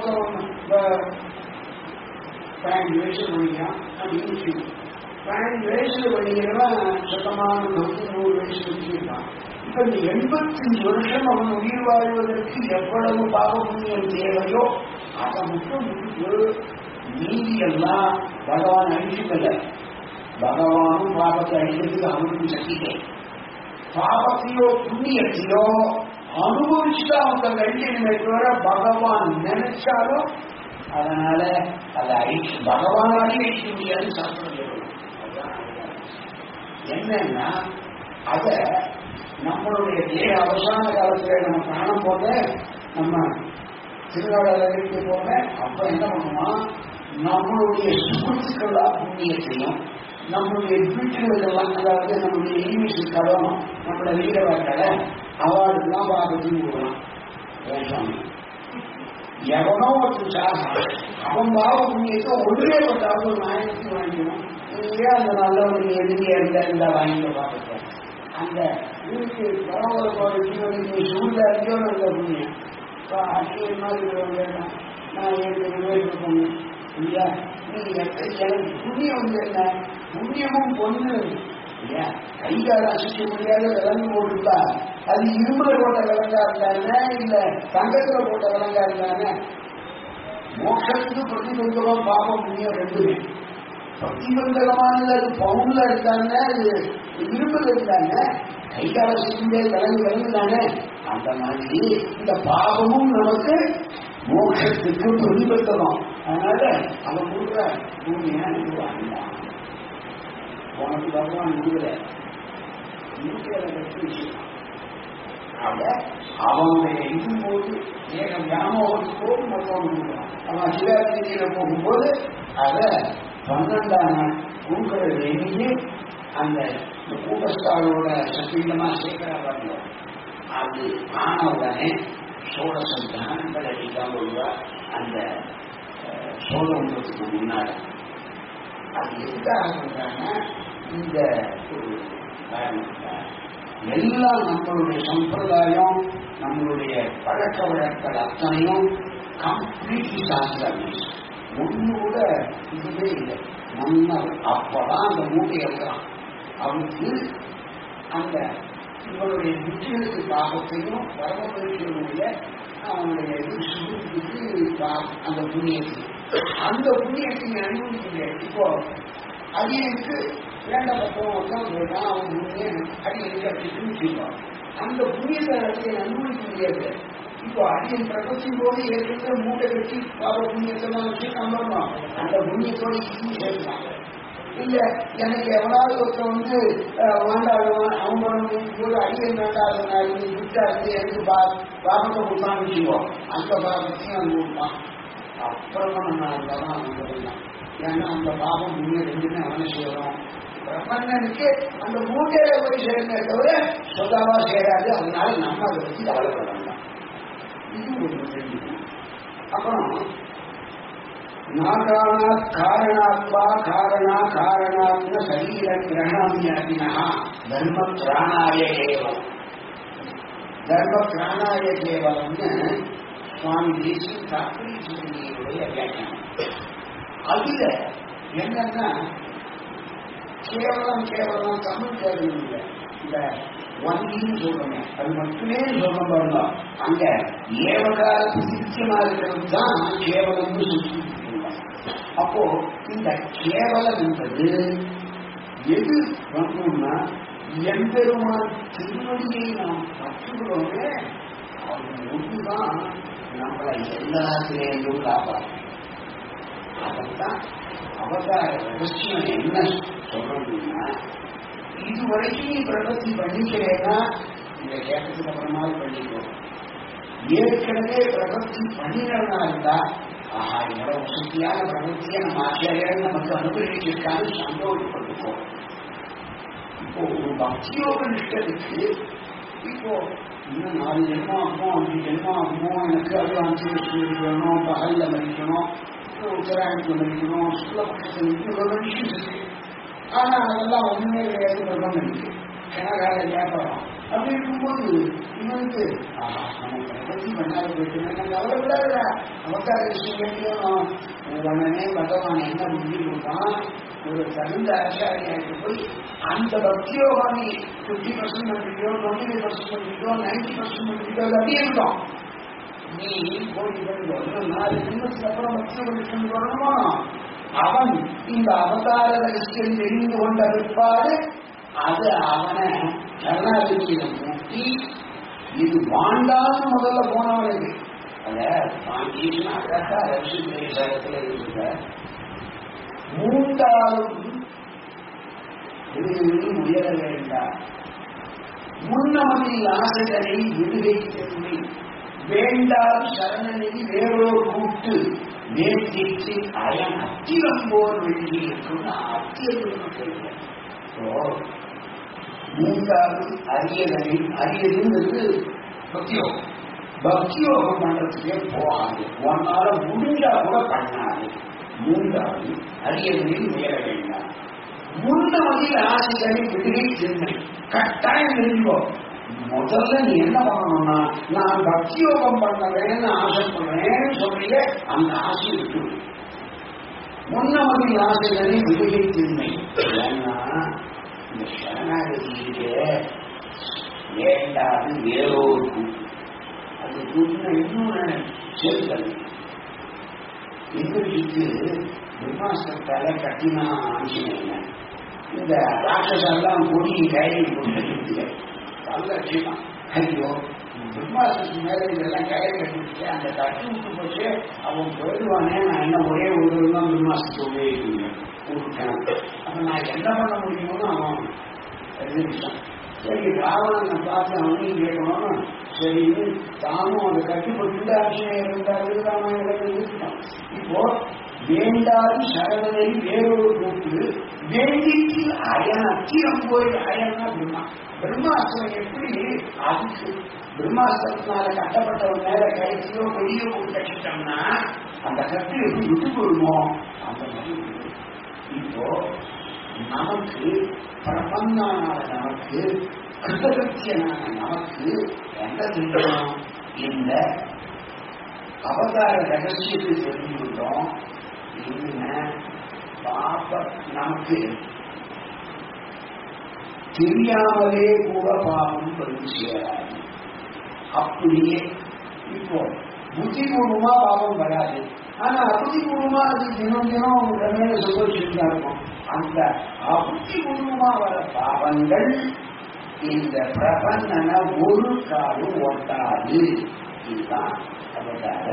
பேண்ட் வேஷம் பண்ணிக்கலாம் அது ஈஸி பேண்ட் வேஷம் பண்ணிக்கிறவன் சுத்தமான நூற்றி நூறு வயசு வச்சிருக்கான் இப்ப இந்த எண்பத்தஞ்சு வருஷம் அவன் உயிர் வாழ்வதற்கு எவ்வளவு பாவ புண்ணியம் தேவையோ அதை மட்டும் முடிவு மீதி எல்லாம் பகவான் அழிச்சுக்கல பகவானும் பாவத்தை அழிக்கிறதுக்கு அவனுக்கும் சக்திக்கே பாவத்தையோ புண்ணியத்தையோ அனுபவிச்சுட்டு அவங்க கழிக்கணுமே தவிர பகவான் நினைச்சாலும் அதனால அதை அழிச்சு பகவானாலே அழிக்க முடியாதுன்னு சாஸ்திரம் சொல்லணும் என்னன்னா அத நம்மளுடைய தேக அவசான காலத்துல நம்ம பிராணம் போக நம்ம திருநாடகத்துக்கு போக அப்ப என்ன பண்ணுவோம் நம்மளுடைய சுகத்துக்களா புண்ணியத்தையும் நம்மளுடைய வீட்டுகள் எல்லாம் அதாவது நம்மளுடைய இங்கிலீஷ் கடன் நம்மளோட வீரவா கடை அவார்டுலாம் பாபத்தையும் போகலாம் சுவாமி எவனோ ஒருத்தர் சாக அவன் பாவ புண்ணியத்தை ஒன்றே பட்டாவது ஒரு நாயகத்துக்கு வாங்கிக்கணும் இல்லையா அந்த நல்லவனுக்கு எதிரியா இருந்தா இருந்தா வாங்கிக்க பார்த்துக்க அந்த வீட்டுக்கு பரவாயில்ல சூழ்நிலை இருந்தோ நல்ல புண்ணியம் இப்போ அடிக்கடி மாதிரி வேண்டாம் நான் ஏற்கனவே பண்ணேன் இல்லையா நீங்க எனக்கு புண்ணியம் வந்து என்ன புண்ணியமும் பொண்ணு இல்லையா கைகால அசிக்க முடியாத விலங்கு போட்டுருந்தா அது இரும்புல போட்ட விலங்கா இருந்தானே இல்ல தங்கத்துல போட்ட விலங்கா இருந்தானே மோட்சத்துக்கு பிரதிபந்தமா பாவம் புண்ணியம் ரெண்டுமே பிரதிபந்தகமானது அது பவுன்ல இருந்தாங்க அது இரும்புல இருந்தாங்க கைகால சிக்கிய விலங்கு விலங்கு தானே அந்த மாதிரி இந்த பாவமும் நமக்கு மோட்சத்துக்கு பிரதிபந்தகம் அதனால அவன் கொடுக்குற பூமியா வாங்கினான் உனக்கு பகவான் முடியல அவனுடைய இது போது ஏக வியாமோகத்து போது மொத்தம் கொடுக்குறான் அவன் சிவாஜியில போகும்போது அத பன்னெண்டாம் நாள் கொடுக்கறது எண்ணிக்கை அந்த கூட்டஸ்தாரோட சத்தீகமா சேர்க்கிறா பாருங்க அது ஆன உடனே சோழசம் தானங்கள் அடிக்காம வருவா அந்த சோழத்துக்கு முன்னாடி அது எதுக்காக பண்றாங்கன்னா இந்த ஒரு காரணத்துக்காக எல்லாம் நம்மளுடைய சம்பிரதாயம் நம்மளுடைய பழக்க வழக்கங்கள் அத்தனையும் கம்ப்ளீட்லி சாஸ்திரம் ஒண்ணு கூட இதுவே இல்லை முன்னர் அப்பதான் அந்த மூட்டை எழுதுறான் அவனுக்கு அந்த இவனுடைய புத்திகளுக்கு பாகத்தையும் பரமபுரிஷனுடைய அவனுடைய சுகத்துக்கு அந்த புண்ணியத்துக்கு அந்த புண்ணியத்தை நீ அனுபவிக்க முடியாது இப்போ அடியனுக்கு வேண்ட பக்கம் உட்காந்து போயிட்டான் அவன் புண்ணியம் அடியனுக்கு அப்படி வச்சுப்பான் அந்த புண்ணியத்தை அடியை அனுபவிக்க முடியாது இப்போ அடியன் பிரபத்தின் போது ஏற்கனவே மூட்டை கட்டி பாப புண்ணியத்தெல்லாம் வச்சு நம்பணும் அந்த புண்ணியத்தோட இதுவும் சேர்க்கலாம் இல்ல எனக்கு எவனாவது ஒருத்தர் வந்து வேண்டாடுவான் அவங்க போது அடியன் வேண்டாத நீ விட்டா இருந்து எனக்கு பாபத்தை கொடுத்தான்னு வச்சுக்கோ அந்த பாபத்தையும் அனுபவிப்பான் அப்புறமா நம்ம அதெல்லாம் அனுபவிக்கலாம் ஏன்னா அந்த பாவம் முன்னே ரெண்டுமே அவனை செய்யறோம் பிரபஞ்சனுக்கு அந்த மூட்டையில போய் சேர்ந்தே தவிர சொல்லாவா சேராது அதனால நம்ம அதை பத்தி கவலைப்பட வேண்டாம் இது ஒரு தெரியும் அப்புறம் நாகானா காரணாத்வா காரணா காரணாத்ம சரீர கிரகணாமியா தர்ம பிராணாய கேவலம் தர்ம பிராணாய கேவலம்னு சுவாமி தேசிய தாக்கரீஸ்வரனுடைய வியாக்கியானம் அதுல என்னன்னா கேவலம் கேவலம் தமிழ் கேவலம் இல்லை இந்த வங்கின்னு சொல்றோமே அது மட்டுமே சொல்ல பாருங்க அங்க ஏவகால சித்தியமா இருக்கிறது தான் கேவலம்னு சொல்லி அப்போ இந்த கேவலம் என்பது எது வரணும்னா எம்பெருமான் திருவடியை நாம் பற்றுகிறோமே அவன் ஒன்றுதான் நம்மளை எல்லாத்திலேயும் காப்பாற்றும் அதைத்தான் அவதார ரகசியம் என்ன சொல்லணும்னா இதுவரைக்கும் நீ பிரபத்தி பண்ணிக்கிறேன்னா இதை கேட்டதுக்கு அப்புறமாவது பண்ணிக்கோ ஏற்கனவே பிரபத்தி பண்ணினா இருந்தா ஆஹா இவ்வளவு வசதியான பிரபத்தியை நம்ம ஆச்சாரியர்கள் நமக்கு அனுபவிச்சிருக்கான்னு சந்தோஷப்பட்டுக்கோ இப்போ ஒரு பக்தியோக நிஷ்டத்துக்கு இப்போ இன்னும் நாலு ஜென்மம் ஆகுமோ அஞ்சு ஜென்மம் ஆகுமோ எனக்கு அது அஞ்சு வருஷம் இருக்கணும் பகல்ல மதிக்கணும் உத்தராயணத்துல மதிக்கணும் சுக்லபட்சத்தில் மதிக்கணும் ஒரு விஷயம் இருக்கு ஆனா அதெல்லாம் ஒண்ணுமே கிடையாது பிரபம் இருக்கு கனகால வியாபாரம் அப்படி இருக்கும்போது இவனுக்கு ஆஹா நம்ம பிரபத்தி பண்ணாத போயிட்டு எனக்கு அவர்கள அவதார விஷயம் உடனே பகவான் என்ன புத்தி கொடுத்தான் ஒரு தகுந்த ஆச்சாரியாக்கு போய் அந்த பக்தியோகம் நீ பிப்டி பர்சன்ட் பண்ணிக்கிட்டோ டுவெண்ட்டி ஃபைவ் பர்சன்ட் பண்ணிக்கிட்டோ நைன்டி பர்சன்ட் பண்ணிக்கிட்டோ அது அப்படியே இருக்கும் நீ போய் இன்னும் நாலு நிமிஷத்துக்கு அப்புறம் பக்தி பண்ணிட்டு வரணுமா அவன் இந்த அவதார ரகசியம் தெரிந்து கொண்ட பிற்பாடு அது அவனை கருணாதிபதியில மூட்டி இது வாண்டான்னு முதல்ல போனவனுக்கு அத பாண்டீஷன் அழகா ரஷ்ய தேசத்துல இருக்க மூன்றாலும் விடுதலில் உயர வேண்டாம் முன்னமதில் ஆசைகளை விடுகை செல்வி வேண்டாம் சரணநிதி வேறோர் கூட்டு நேர்த்திக்கு அயன் அத்திரம் போர் வெள்ளி இருக்குன்னு அத்தியம் மூன்றாவது அரியதனில் அரியதுங்கிறது பக்தியோகம் பக்தியோகம் பண்றதுக்கே போகாது உன்னால முடிஞ்சா கூட பண்ணாது மூன்றாவது அரியதனில் உயர வேண்டாம் முன்னவதில் ஆசைகளை விடுகை சென்னை கட்டாயம் தெரிஞ்சுக்கோ முதல்ல நீ என்ன பண்ணணும்னா நான் பக்தியோகம் பண்ணவேன்னு ஆசைப்படுறேன்னு சொல்லிய அந்த ஆசை விட்டு முன்னவதில் ஆசைகளை விடுகை சென்னை ஏன்னா இந்த சரணாகதியிலே வேண்டாது வேறோ ஒரு கூட்டு அது கூட்டுனா இன்னொன்று சேர்த்தல் எங்களுக்கு பிரம்மாஸ்திரத்தால கட்டினா ஆஞ்சநேயன் இந்த ராட்சசெல்லாம் கொடி கையை கொடுத்துட்டு நல்ல விஷயம் ஐயோ பிரம்மாஸ்திரத்து மேல இதெல்லாம் கயிறு கட்டிட்டு அந்த கட்டி விட்டு போச்சு அவன் போயிடுவானே நான் என்ன ஒரே ஒரு தான் பிரம்மாஸ்திரத்தை உபயோகிக்கிறேன் கொடுக்கணும் அப்ப நான் என்ன பண்ண முடியும்னு அவன் தெரிஞ்சுக்கிட்டான் சரி ராவணனை பார்த்து அவனையும் கேட்கணும் சரி தானும் அதை கட்டுப்பட்டு ஆட்சியம் இருந்தாரு ராமாயணம் இருக்கான் இப்போ வேண்டாது சரவணை வேறொரு கூட்டு வேண்டிக்கு அயன் அத்திரம் போய் அயன்னா பிரம்மா பிரம்மாஸ்திரம் எப்படி அதுக்கு பிரம்மாஸ்திரத்தினால கட்டப்பட்டவன் மேல கைத்தியோ கொடியோ போட்டு கட்டிட்டோம்னா அந்த கட்டு எப்படி விட்டு போடுமோ அந்த மாதிரி இப்போ நமக்கு பிரபன்னான நமக்கு கிருதகத்தியனான நமக்கு என்ன செய்யணும் இந்த அவதார ரகசியத்தை தெரிஞ்சுக்கிட்டோம் என்ன பாப்ப நமக்கு தெரியாமலே கூட பாவம் வந்து சேராது அப்படியே இப்போ புத்திபூர்வமா பாவம் வராது ஆனா அபுத்திபூர்வமா அது தினம் தினம் உங்க மேல சுபரிச்சுட்டு இருக்கும் அந்த அபுத்திபூர்வமா வர பாவங்கள் இந்த பிரபந்தன ஒரு காலம் ஒட்டாது இதுதான் அவதார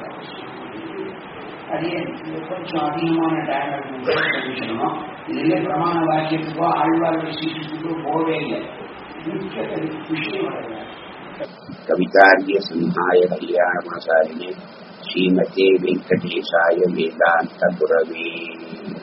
அதே கொஞ்சம் அதிகமான டைம் சொல்லணும் இதுல பிரமாண வாக்கியத்துக்கோ ஆழ்வார் விசேஷத்துக்கோ போவே இல்லை விஷயம் வரல कवितार्य संहाय कल्याणमाचार्य श्रीमते वेङ्कटेशाय वेदान्तगुरवे